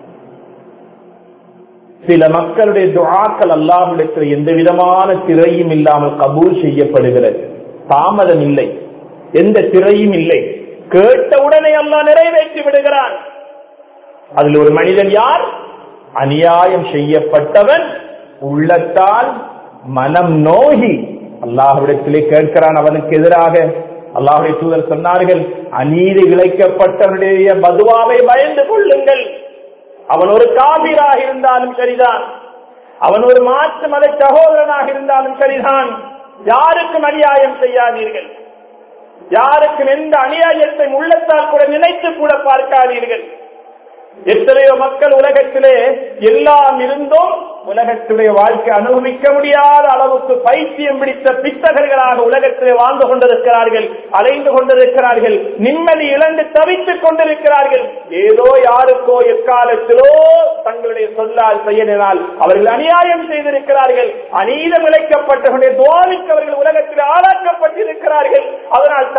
சில மக்களுடைய துஆக்கள் அல்லாஹ்விடத்தில் எந்த விதமான திரையும் இல்லாமல் கபூல் செய்யப்படுகிறது தாமதம் இல்லை எந்த திரையும் இல்லை கேட்டவுடனே அல்லாஹ் நிறைவேற்றி விடுகிறான் அதில் ஒரு மனிதன் யார் அநியாயம் செய்யப்பட்டவன் உள்ளத்தால் மனம் நோகி அல்லாஹ்விடத்திலே கேட்கிறான் அவனுக்கு எதிராக அல்லாஹுடைய தூதர் சொன்னார்கள் அநீதி இழைக்கப்பட்டவனுடைய பதுவாவை பயந்து கொள்ளுங்கள் அவன் ஒரு காபீராக இருந்தாலும் சரிதான் அவன் ஒரு மாற்று மத சகோதரனாக இருந்தாலும் சரிதான் யாருக்கும் அநியாயம் செய்யாதீர்கள் யாருக்கும் எந்த அநியாயத்தை உள்ளத்தால் கூட நினைத்து கூட பார்க்காதீர்கள் எத்தனையோ மக்கள் உலகத்திலே எல்லாம் இருந்தும் உலகத்திலே வாழ்க்கை அனுபவிக்க முடியாத அளவுக்கு பைத்தியம் பிடித்த பித்தகர்களாக உலகத்திலே வாழ்ந்து கொண்டிருக்கிறார்கள் அலைந்து கொண்டிருக்கிறார்கள் நிம்மதி இழந்து தவித்துக் கொண்டிருக்கிறார்கள் ஏதோ யாருக்கோ எக்காலத்திலோ தங்களுடைய சொல்லால் செயலினால் அவர்கள் அநியாயம் செய்திருக்கிறார்கள் அநீதம் இழைக்கப்பட்டவருடைய துவாமிக்கு அவர்கள் உலகத்தில் ஆளாக்கப்பட்டிருக்கிறார்கள் அதனால்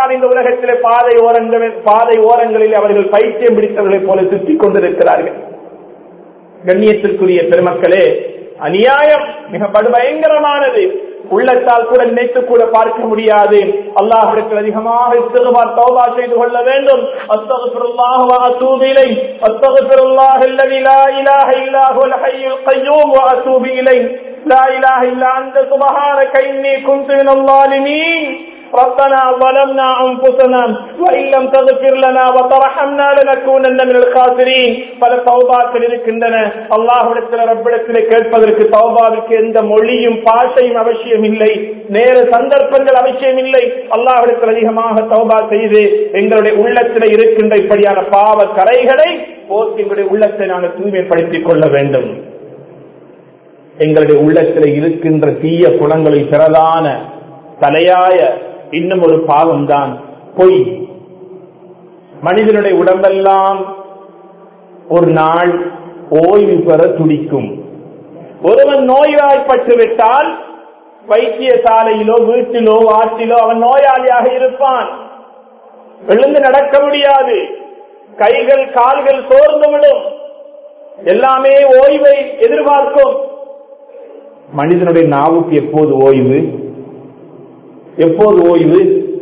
தான் இந்த உலகத்திலே பாதை ஓரங்களில் பாதை ஓரங்களில் அவர்கள் பைத்தியம் பிடித்தவர்களைப் போல சுற்றிக் கொண்டிருக்கிறார்கள் கண்ணியத்திற்குரிய பெருமக்களே அநியாயம் மிக படுபயங்கரமானது உள்ளத்தால் கூட நினைத்து கூட பார்க்க முடியாது அல்லாஹிற்கு அதிகமாக இஸ்திக்பார் தௌபா செய்து கொள்ள வேண்டும் அஸ்தக்ஃபிருல்லாஹ் வ அத்தூபு இலை அஸ்தக்ஃபிருல்லாஹ் அல்லதி லா இலாஹ இல்லா ஹுவல் ஹய்யுல் கய்யூம் வ அத்தூபு இலை லா இலாஹ இல்லா அன்த சுப்ஹானக இன்னி குன்து மினல் ஸாலிமீன் ربنا ظلمنا أنفسنا وإن لم تغفر لنا وترحمنا لنكونن من الخاسرين பல தௌபாக்கள் இருக்கின்றன அல்லாஹ்விடத்தில் ரப்பிடத்தில் கேட்பதற்கு தௌபாவிற்கு எந்த மொழியும் பாஷையும் அவசியம் இல்லை நேர சந்தர்ப்பங்கள் அவசியம் இல்லை அல்லாஹ்விடத்தில் அதிகமாக தௌபா செய்து எங்களுடைய உள்ளத்தில் இருக்கின்ற இப்படியான பாவ கரைகளை போக்கி எங்களுடைய உள்ளத்தை நாங்கள் தூய்மைப்படுத்திக் கொள்ள வேண்டும் எங்களுடைய உள்ளத்தில் இருக்கின்ற தீய குணங்களில் பிரதான தலையாய இன்னும் ஒரு பாவம் தான் பொய் மனிதனுடைய உடம்பெல்லாம் ஒரு நாள் ஓய்வு பெற துடிக்கும் ஒருவன் நோய்வாய்ப்பட்டு விட்டால் வைத்தியசாலையிலோ வீட்டிலோ ஆற்றிலோ அவன் நோயாளியாக இருப்பான் எழுந்து நடக்க முடியாது கைகள் கால்கள் சோர்ந்து விடும் எல்லாமே ஓய்வை எதிர்பார்க்கும் மனிதனுடைய நாவுக்கு எப்போது ஓய்வு எப்போது ஓய்வு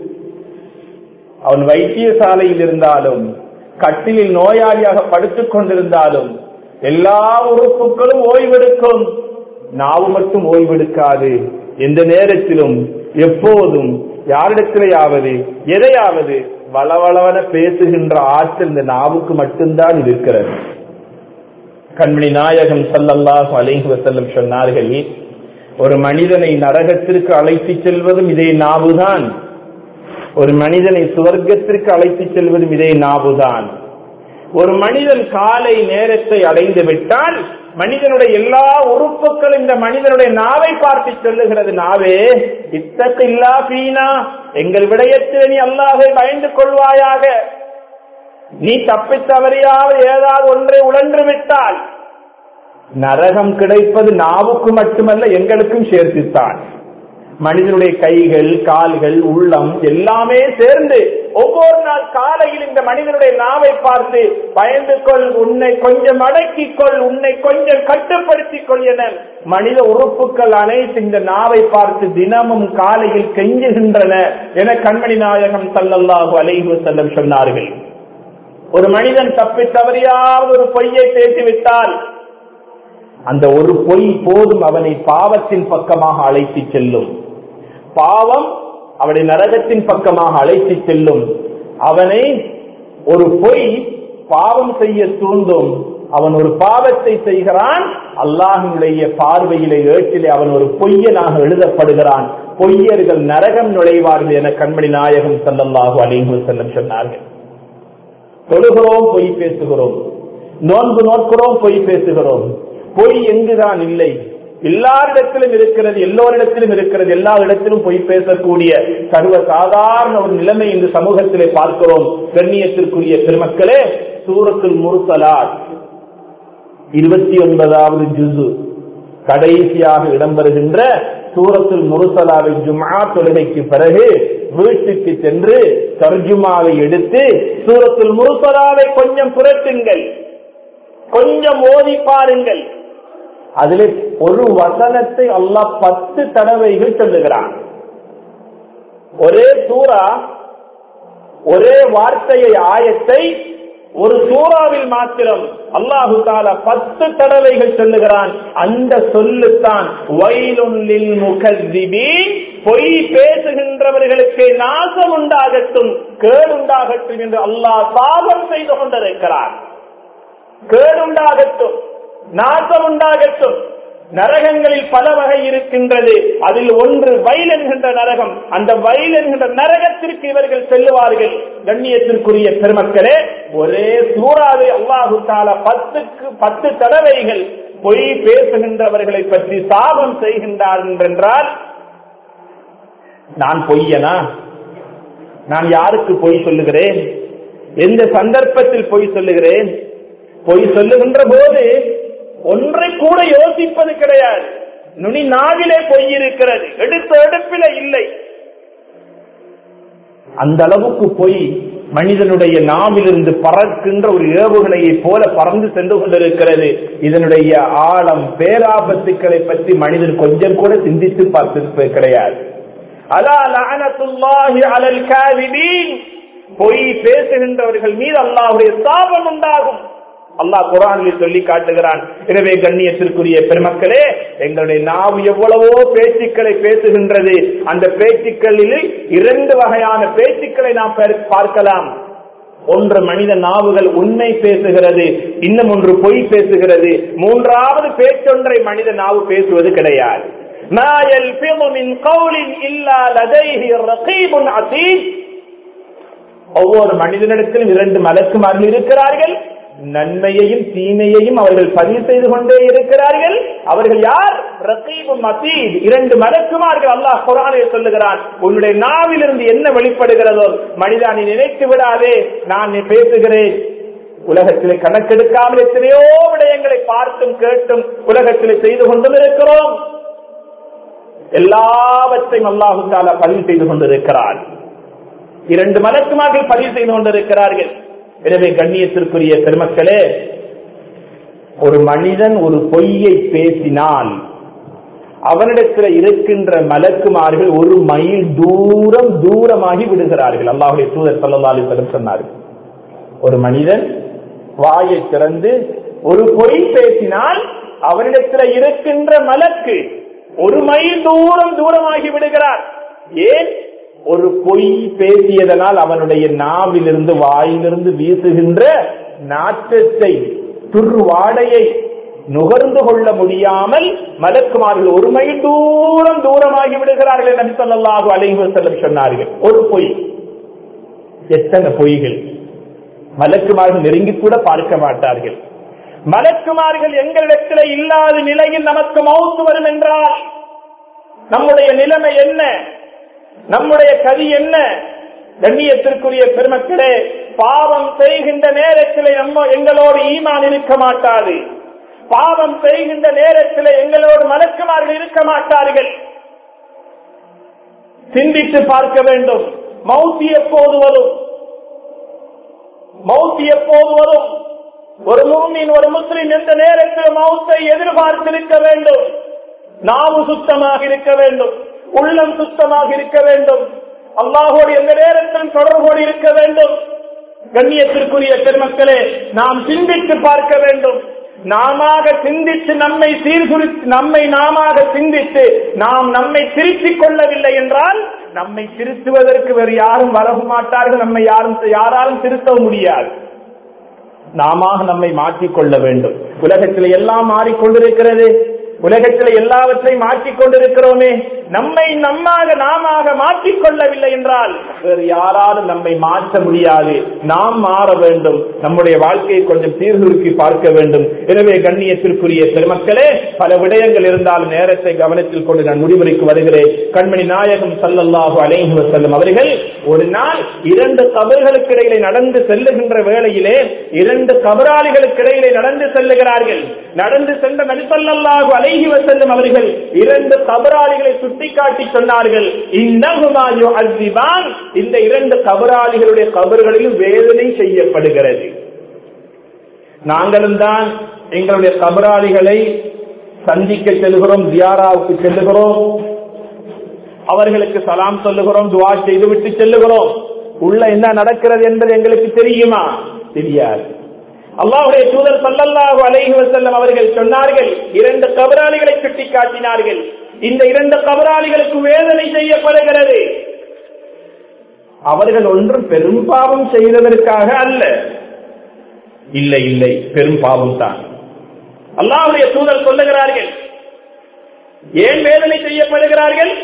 அவன் வைத்தியசாலையில் இருந்தாலும் கட்டிலில் நோயாளியாக படுத்துக் கொண்டிருந்தாலும் எல்லா உறுப்புகளும் ஓய்வெடுக்கும் நாவு மட்டும் ஓய்வெடுக்காது எந்த நேரத்திலும் எப்போதும் யாரிடத்திலேயாவது எதையாவது வளவளவன பேசுகின்ற ஆற்றல் இந்த நாவுக்கு மட்டும்தான் இருக்கிறது கண்மணி நாயகம் சல்லல்லாஹு அலைஹி வஸல்லம் சொன்னார்கள் ஒரு மனிதனை நரகத்திற்கு அழைத்துச் செல்வதும் இதே நாவுதான் ஒரு மனிதனை சுவர்க்கத்திற்கு அழைத்துச் செல்வதும் இதே நாவுதான் ஒரு மனிதன் காலை நேரத்தை அடைந்து விட்டால் மனிதனுடைய எல்லா உறுப்புகளும் இந்த மனிதனுடைய நாவை பார்த்து சொல்லுகிறது நாவே இத்தக்கில்லா பீனா எங்கள் விடயத்தில் நீ அல்லாஹை பயந்து கொள்வாயாக நீ தப்பி தவறியாவது ஏதாவது ஒன்றை உழன்று விட்டால் நரகம் கிடைப்பது நாவுக்கு மட்டுமல்ல எங்களுக்கும் சேர்த்துத்தான் மனிதனுடைய கைகள் கால்கள் உள்ளம் எல்லாமே சேர்ந்து ஒவ்வொரு நாள் காலையில் இந்த மனிதனுடைய நாவை பார்த்து பயந்து கொள் உன்னை கொஞ்சம் அடக்கிக் கொள் உன்னை கொஞ்சம் கட்டுப்படுத்திக் கொள் என மனித உறுப்புகள் அனைத்து இந்த நாவை பார்த்து தினமும் காலையில் கெஞ்சுகின்றன என கண்மணி நாயகம் சல்லல்லாஹு அலைஹு செல்லம் சொன்னார்கள் ஒரு மனிதன் தப்பி தவறியாவது ஒரு பொய்யை பேசிவிட்டால் அந்த ஒரு பொய் போதும் அவனை பாவத்தின் பக்கமாக அழைத்து செல்லும் பாவம் அவனை நரகத்தின் பக்கமாக அழைத்து செல்லும் அவனை ஒரு பொய் பாவம் செய்ய தூண்டும் அவன் ஒரு பாவத்தை செய்கிறான் அல்லாஹினுடைய பார்வையிலே ஏற்றிலே அவன் ஒரு பொய்யனாக எழுதப்படுகிறான் பொய்யர்கள் நரகம் நுழைவார்கள் என கண்மணி நாயகம் சல்லல்லாஹு அலைஹு செல்லம் சொன்னார்கள் தொழுகிறோம் பொய் பேசுகிறோம் நோன்பு நோக்கிறோம் பொய் பேசுகிறோம் பொய் எங்குதான் இல்லை எல்லாரிடத்திலும் இருக்கிறது எல்லோரிடத்திலும் இருக்கிறது எல்லா இடத்திலும் பொய் பேசக்கூடிய சர்வ சாதாரண ஒரு நிலைமை இந்த சமூகத்திலே பார்க்கிறோம் கண்ணியத்திற்குரிய பெருமக்களே சூரத்தில் முறுத்தலார் இருபத்தி ஒன்பதாவது ஜுசு கடைசியாக இடம்பெறுகின்ற சூரத்தில் முருசலாவை ஜுமா தொழுகைக்கு பிறகு வீட்டுக்கு சென்று தர்ஜுமாவை எடுத்து சூரத்தில் முருசலாவை கொஞ்சம் புரட்டுங்கள் கொஞ்சம் ஓதி பாருங்கள் அதில் ஒரு வசனத்தை அல்லாஹ் பத்து தடவைகள் சொல்லுகிறான் ஒரே சூறா ஒரே வார்த்தையை ஆயத்தை ஒரு சூறாவில் மாத்திரம் அல்லாஹு தாலா பத்து தடவைகள் சொல்லுகிறான் அந்த சொல்லுத்தான் வயலுள்ளில் முகதிபி பொய் பேசுகின்றவர்களுக்கு நாசம் உண்டாகட்டும் கேடுண்டாகட்டும் என்று அல்லாஹ் சாபம் செய்து கொண்டிருக்கிறார் கேடுண்டாகட்டும் நாசம் உண்டாகட்டும் நரகங்களில் பல வகை இருக்கின்றது அதில் ஒன்று வயல் என்கின்ற நரகம் அந்த வயல் என்கின்ற நரகத்திற்கு இவர்கள் செல்லுவார்கள் கண்ணியத்திற்குரிய பெருமக்களே ஒரே சூறாவை அல்லாஹு தாலா பத்துக்கு பத்து தடவைகள் பொய் பேசுகின்றவர்களை பற்றி சாபம் செய்கின்றார் என்றால் நான் பொய்யனா நான் யாருக்கு பொய் சொல்லுகிறேன் எந்த சந்தர்ப்பத்தில் பொய் சொல்லுகிறேன் பொய் சொல்லுகின்ற போது ஒன்றை கூட யோசிப்பது கிடையாது நுனி நாவிலே பொய் இருக்கிறது எடுத்த எடுப்பில இல்லை அந்த அளவுக்கு போய் மனிதனுடைய நாவிலிருந்து பறக்கின்ற ஒரு ஏவுகணையை போல பறந்து சென்று கொண்டிருக்கிறது இதனுடைய ஆழம் பேராபத்துக்களை பற்றி மனிதன் கொஞ்சம் கூட சிந்தித்து பார்த்திருப்பது கிடையாது அலா லஅனத்துல்லாஹி அலல் காதிபீன் பொய் பேசுகின்றவர்கள் மீது அல்லாஹ்வுடைய சாபம் உண்டாகும் அல்லாஹ் குரானில் சொல்லி காட்டுகிறான் எனவே கண்ணியத்திற்குரிய பெருமக்களே எங்களுடைய நாவு எவ்வளவோ பேச்சுக்களை பேசுகின்றது அந்த பேச்சுக்களில் இரண்டு வகையான பேச்சுக்களை நாம் பார்க்கலாம் ஒன்று மனித நாவுகள் உண்மை பேசுகிறது இன்னும் ஒன்று பொய் பேசுகிறது மூன்றாவது பேச்சொன்றை மனித நாவு பேசுவது கிடையாது ما يلفظ من قول إلا لديه رقيب عتيد ஒவ்வொரு மனிதனிடத்திலும் இரண்டு மலக்குமார்கள் இருக்கிறார்கள் நன்மையையும் தீமையையும் அவர்கள் பதிவு செய்து கொண்டே இருக்கிறார்கள் அவர்கள் யார் ரகீபும் மசீத் இரண்டு மலக்குமார்கள் அல்லாஹ் குரானில் சொல்லுகிறான் உன்னுடைய நாவிலிருந்து என்ன வெளிப்படுகிறதோ மனிதா நீ நினைத்து விடாதே நான் பேசுகிறேன் உலகத்திலே கணக்கெடுக்காமல் எத்தனையோ விடயங்களை பார்த்தும் கேட்டும் உலகத்திலே செய்து கொண்டும் இருக்கிறோம் எல்லாவற்றையும் அல்லாஹு தாலா பதிவு செய்து கொண்டிருக்கிறார் இரண்டு மலக்குமார்கள் பதிவு செய்து கொண்டிருக்கிறார்கள் எனவே கண்ணியத்திற்குரிய பெருமக்களே ஒரு மனிதன் ஒரு பொய்யை பேசினால் அவனிடத்தில் இருக்கின்ற மலக்குமார்கள் ஒரு மைல் தூரம் தூரமாகி விடுகிறார்கள் அல்லாஹுடைய தூதர் சல்லா சொன்னார்கள் ஒரு மனிதன் வாயை திறந்து ஒரு பொய் பேசினால் அவனிடத்தில் இருக்கின்ற மலக்கு ஒரு மைல் தூரம் தூரமாகி விடுகிறார் ஏன் ஒரு பொய் பேசியதனால் அவனுடைய நாவிலிருந்து வாயிலிருந்து வீசுகின்ற நாற்றத்தை துர்வாடையை நுகர்ந்து கொள்ள முடியாமல் மலக்குமார்கள் ஒரு மைல் தூரம் தூரமாகி விடுகிறார்கள் என்று சொல்லலாக அலைவு செல்லம் சொன்னார்கள் ஒரு பொய் எத்தனை பொய்கள் மலக்குமார்கள் நெருங்கி கூட பார்க்க மாட்டார்கள் மலக்குமார்கள் எங்களிடத்தில் இல்லாத நிலையில் நமக்கு மௌத்து வரும் என்றால் நம்முடைய நிலைமை என்ன நம்முடைய கதி என்ன கண்ணியத்திற்குரிய பெருமக்களே பாவம் செய்கின்ற நேரத்தில் நம்ம எங்களோடு ஈமான் இருக்க மாட்டாது பாவம் செய்கின்ற நேரத்தில் எங்களோடு மலக்குமார்கள் இருக்க மாட்டார்கள் சிந்தித்து பார்க்க வேண்டும் மௌத்தி எப்போது வரும் மௌத்தி எப்போது வரும் ஒரு மூமின் ஒரு முஸ்லிம் எந்த நேரத்தில் மௌத்தை எதிர்பார்த்திருக்க வேண்டும் நாவு சுத்தமாக இருக்க வேண்டும் உள்ளம் சுத்தமாக இருக்க வேண்டும் அல்லாஹோடு எந்த நேரத்திலும் தொடர்போடு இருக்க வேண்டும் கண்ணியத்திற்குரிய பெருமக்களே நாம் சிந்தித்து பார்க்க வேண்டும் நாம சிந்தித்து நம்மை சீர்குறித்து நம்மை நாம சிந்தித்து நாம் நம்மை திருத்திக் கொள்ளவில்லை என்றால் நம்மை திருத்துவதற்கு வேறு யாரும் வரவும் மாட்டார்கள் நம்மை யாரும் யாராலும் திருத்தவும் முடியாது நாம நம்மை மாற்றிக்கொள்ள வேண்டும் உலகத்தில் எல்லாம் மாறிக்கொண்டிருக்கிறது உலகத்தில் எல்லாவற்றையும் மாற்றிக் கொண்டிருக்கிறோமே நம்மை நம்மாக நாம மாற்றிக்கொள்ளவில்லை என்றால் வேறு யாராலும் நம்மை மாற்ற முடியாது நாம் மாற வேண்டும் நம்முடைய வாழ்க்கையை கொஞ்சம் சீர்தூக்கி பார்க்க வேண்டும் எனவே கண்ணியத்திற்குரிய பெருமக்களே பல விடயங்கள் இருந்தாலும் நேரத்தை கவனத்தில் கொண்டு நான் முடிவுரைக்கு வருகிறேன் கண்மணி நாயகம் சல்லல்லாஹு அலைஹி வஸல்லம் அவர்கள் ஒரு நாள் இரண்டு கபர்களுக்கு இடையிலே நடந்து செல்லுகின்ற வேளையிலே இரண்டு கபராளிகளுக்கு இடையிலே நடந்து செல்லுகிறார்கள் நடந்து சென்ற நபிசல்லாஹு அலைஹி வஸல்லம் அவர்கள் இரண்டு கபராளிகளை சுட்டிக்காட்டி சொன்னார்கள் இன்னகுமாயு அஸ்திபான் இந்த இரண்டு கபராளிகளுடைய கபர்களிலும் வேதனை செய்யப்படுகிறது நாங்களும் தான் எங்களுடைய கபராளிகளை சந்திக்க செல்கிறோம் தியாராவுக்கு செல்லுகிறோம் அவர்களுக்கு சலாம் சொல்லுகிறோம் துவா செய்து விட்டு செல்லுகிறோம் உள்ள என்ன நடக்கிறது என்பது எங்களுக்கு தெரியுமா தெரியாது அல்லாஹுடைய தூதர் சல்லல்லாஹு அலைஹி வஸல்லம் அவர்கள் சொன்னார்கள் இரண்டு கபராளிகளை சுட்டி காட்டினார்கள் இந்த இரண்டு கபராளிகளுக்கு வேதனை செய்யப்படுகிறது அவர்கள் ஒன்றும் பெரும் பாவம் செய்ததற்காக அல்ல இல்லை இல்லை பெரும் பாவம் தான் அல்லாஹுடைய தூதர் சொல்லுகிறார்கள் ஏன் வேதனை செய்யப்படுகிறார்கள்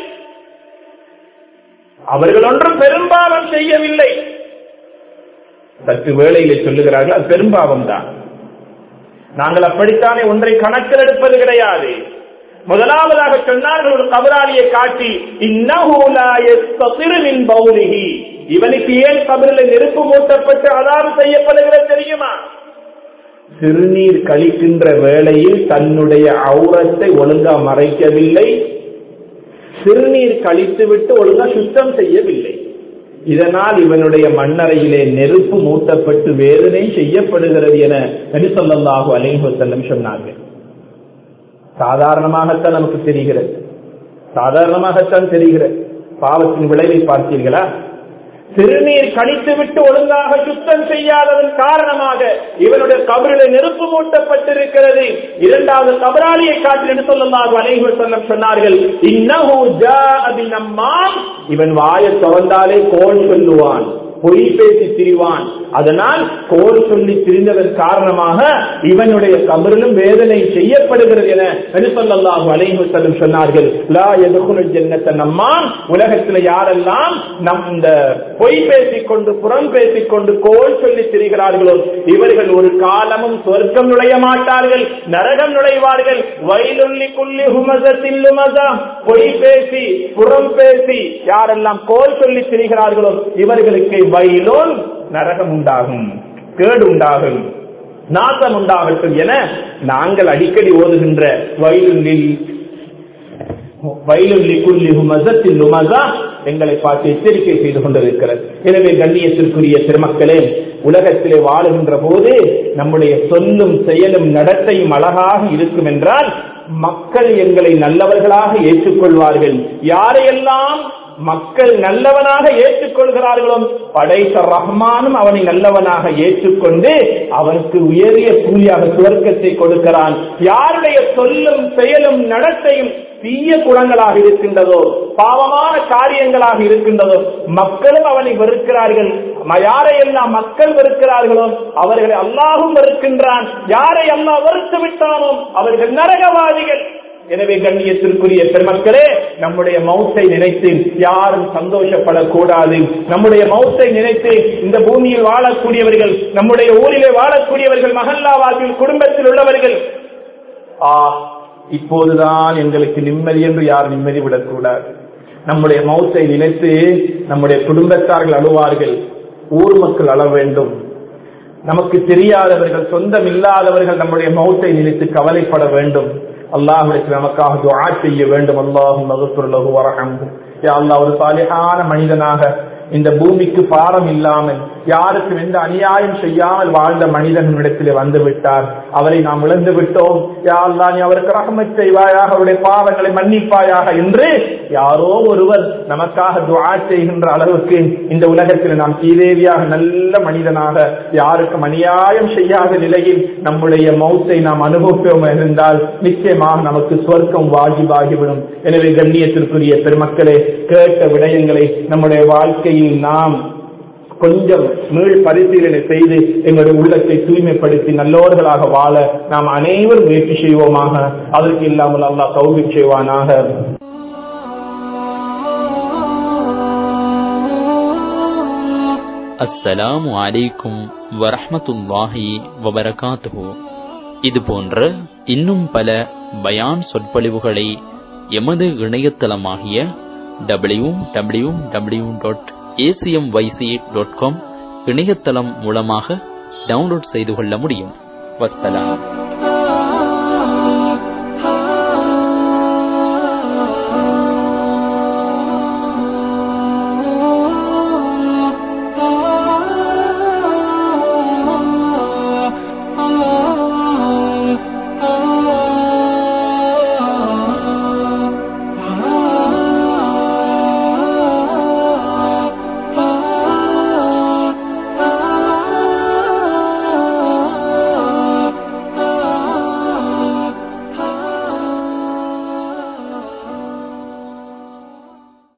அவர்கள் ஒன்றும் பெரும்பாவம் செய்யவில்லை சற்று வேளையிலே சொல்லுகிறார்கள் அது பெரும்பாவம் தான் நாங்கள் அப்படித்தானே ஒன்றை கணக்கில் எடுப்பது கிடையாது முதலாவதாக சொன்னார்கள் ஒரு கபராளியை காட்டி இன்னஹூலாயின் பௌலிகி இவனுக்கு ஏன் கபரில் நெருப்பு மூட்டப்பட்டு அதாவது செய்யப்படுகிறது தெரியுமா சிறுநீர் கழிக்கின்ற வேளையில் தன்னுடைய அவுரத்தை ஒழுங்கா மறைக்கவில்லை சிறுநீர் கழித்துவிட்டு ஒழுங்கா சுத்தம் செய்யவில்லை இதனால் இவனுடைய மண்ணறையிலே நெருப்பு மூட்டப்பட்டு வேதனை செய்யப்படுகிறது என நபிசல்லாஹு அலைஹு செல்லம் சொன்னார்கள் சாதாரணமாகத்தான் நமக்கு தெரிகிறது சாதாரணமாகத்தான் தெரிகிறது பாவத்தின் விளைவை பார்த்தீர்களா சிறுநீர் கழித்துவிட்டு ஒழுங்காக சுத்தம் செய்யாததன் காரணமாக இவனுடைய கபரில நெருப்பு மூட்டப்பட்டிருக்கிறது இரண்டாவது கபராளியை காட்டில் என்று சொல்லலாம் அனைவர் சொல்லம் சொன்னார்கள் இன்னஹு ஜாஅ பினம்மாம் இவன் வாயை திறந்தாலே கோல் சொல்லுவான் பொய் பேசி திரிவான் அதனால் கோல் சொல்லி திரிந்ததன் காரணமாக இவனுடைய கபரிலும் வேதனை செய்யப்படுகிறது என நபிசல்லாஹு அலைஹி வஸல்லம் சொன்னார்கள் லா யதுகுலுல் ஜன்னத நம்மான் உலகத்தில் யாரெல்லாம் நம் இந்த பொய் பேசிக்கொண்டு புறம் பேசிக்கொண்டு கோல் சொல்லி திரிகிறார்களோ இவர்கள் ஒரு காலமும் சொர்க்கம் நுழைய மாட்டார்கள் நரகம் நுழைவார்கள் வயலுள்ளி குள்ளி ஹுமசத்தில் லுமசா பொய் பேசி புறம் பேசி யாரெல்லாம் கோல் சொல்லி திரிகிறார்களோ இவர்களுக்கு வயலோன் நரகம் உண்டாகும் கேடு உண்டாகும் நாசம் உண்டாகட்டும் என நாங்கள் அடிக்கடி ஓதுகின்ற வயலுள்ளில் வயலுள்ளி குள்ளி ஹுமசத்தில் லுமசா எங்களை பார்த்து எச்சரிக்கை செய்து கொண்டிருக்கிறது எனவே கண்ணியத்திற்குரிய பெருமக்களே உலகத்திலே வாழுகின்ற போது நம்முடைய சொல்லும் செயலும் நடத்தையும் அழகாக இருக்கும் என்றால் மக்கள் எங்களை நல்லவர்களாக ஏற்றுக்கொள்வார்கள் யாரையெல்லாம் மக்கள் நல்லவனாக ஏற்றுக்கொள்கிறார்களோ படைத்த ரஹ்மானும் அவனை நல்லவனாக ஏற்றுக்கொண்டு அவனுக்கு உயரிய கூலியாக சுவர்க்கத்தை கொடுக்கிறான் யாருடைய சொல்லும் செயலும் நடத்தையும் தீய குணங்களாக இருக்கின்றதோ பாவமான காரியங்களாக இருக்கின்றதோ மக்களும் அவனை வெறுக்கிறார்கள் யாரையெல்லாம் மக்கள் வெறுக்கிறார்களோ அவர்களை அல்லாஹும் வெறுக்கின்றான் யாரை அல்லாஹ் வெறுத்து விட்டானோ அவர்கள் நரகவாதிகள் எனவே கண்ணியத்திற்குரிய பெருமக்களே நம்முடைய மௌத்தை நினைத்து யாரும் சந்தோஷப்படக்கூடாது நம்முடைய மௌத்தை நினைத்து இந்த பூமியில் வாழக்கூடியவர்கள் நம்முடைய ஊரிலே வாழக்கூடியவர்கள் மகல்லாவாசில் குடும்பத்தில் உள்ளவர்கள் ஆ இப்போதுதான் எங்களுக்கு நிம்மதி என்று யார் நிம்மதி விடக்கூடாது நம்முடைய மௌத்தை நினைத்து நம்முடைய குடும்பத்தார்கள் அழுவார்கள் ஊர் மக்கள் அழ வேண்டும் நமக்கு தெரியாதவர்கள் சொந்தம் இல்லாதவர்கள் நம்முடைய மௌத்தை நினைத்து கவலைப்பட வேண்டும் அல்லாஹுடைய நமக்காக துஆ செய்ய வேண்டும் அல்லாஹும் மகத்துள்ளகு வரஹம்ஹு யா அல்லாஹ் ஒரு சாலிஹான மனிதனாக இந்த பூமிக்கு பாரம் இல்லாமல் யாருக்கும் எந்த அநியாயம் செய்யாமல் வாழ்ந்த மனிதன் இடத்திலே வந்து விட்டார் அவரை நாம் இழந்து விட்டோம் யா அல்லா நீ அவருக்கு ரகமத் செய்வாயாக அவருடைய பாவங்களை மன்னிப்பாயாக என்று யாரோ ஒருவர் நமக்காக துஆ செய்கின்ற அளவுக்கு இந்த உலகத்தில் நாம் சீதேவியாக நல்ல மனிதனாக யாருக்கும் அநியாயம் செய்யாத நிலையில் நம்முடைய மௌத்தை நாம் அனுபவிப்போம் இருந்தால் நிச்சயமாக நமக்கு சொர்க்கம் வாஜிபாகிவிடும் எனவே கண்ணியத்திற்குரிய பெருமக்களே கேட்ட விடயங்களை நம்முடைய வாழ்க்கையில் நாம் கொஞ்சம் மீள் பரிசீலனை செய்து எங்களுடைய உள்ளத்தை தூய்மைப்படுத்தி நல்லோர்களாக வாழ நாம் அனைவரும் முயற்சி செய்வோமாக அதற்கு இல்லாமல் அல்லாஹ் கௌபி செய்வானாக அஸ்ஸலாமு அலைக்கும் வரஹ்மத்துல்லாஹி வபரகாத்துஹு இது போன்ற இன்னும் பல பயான் சொற்பொழிவுகளை எமது இணையதளமாகிய W W W dot ACM YC dot com இணையதளம் மூலமாக டவுன்லோட் செய்து கொள்ள முடியும் வஸ்ஸலாம்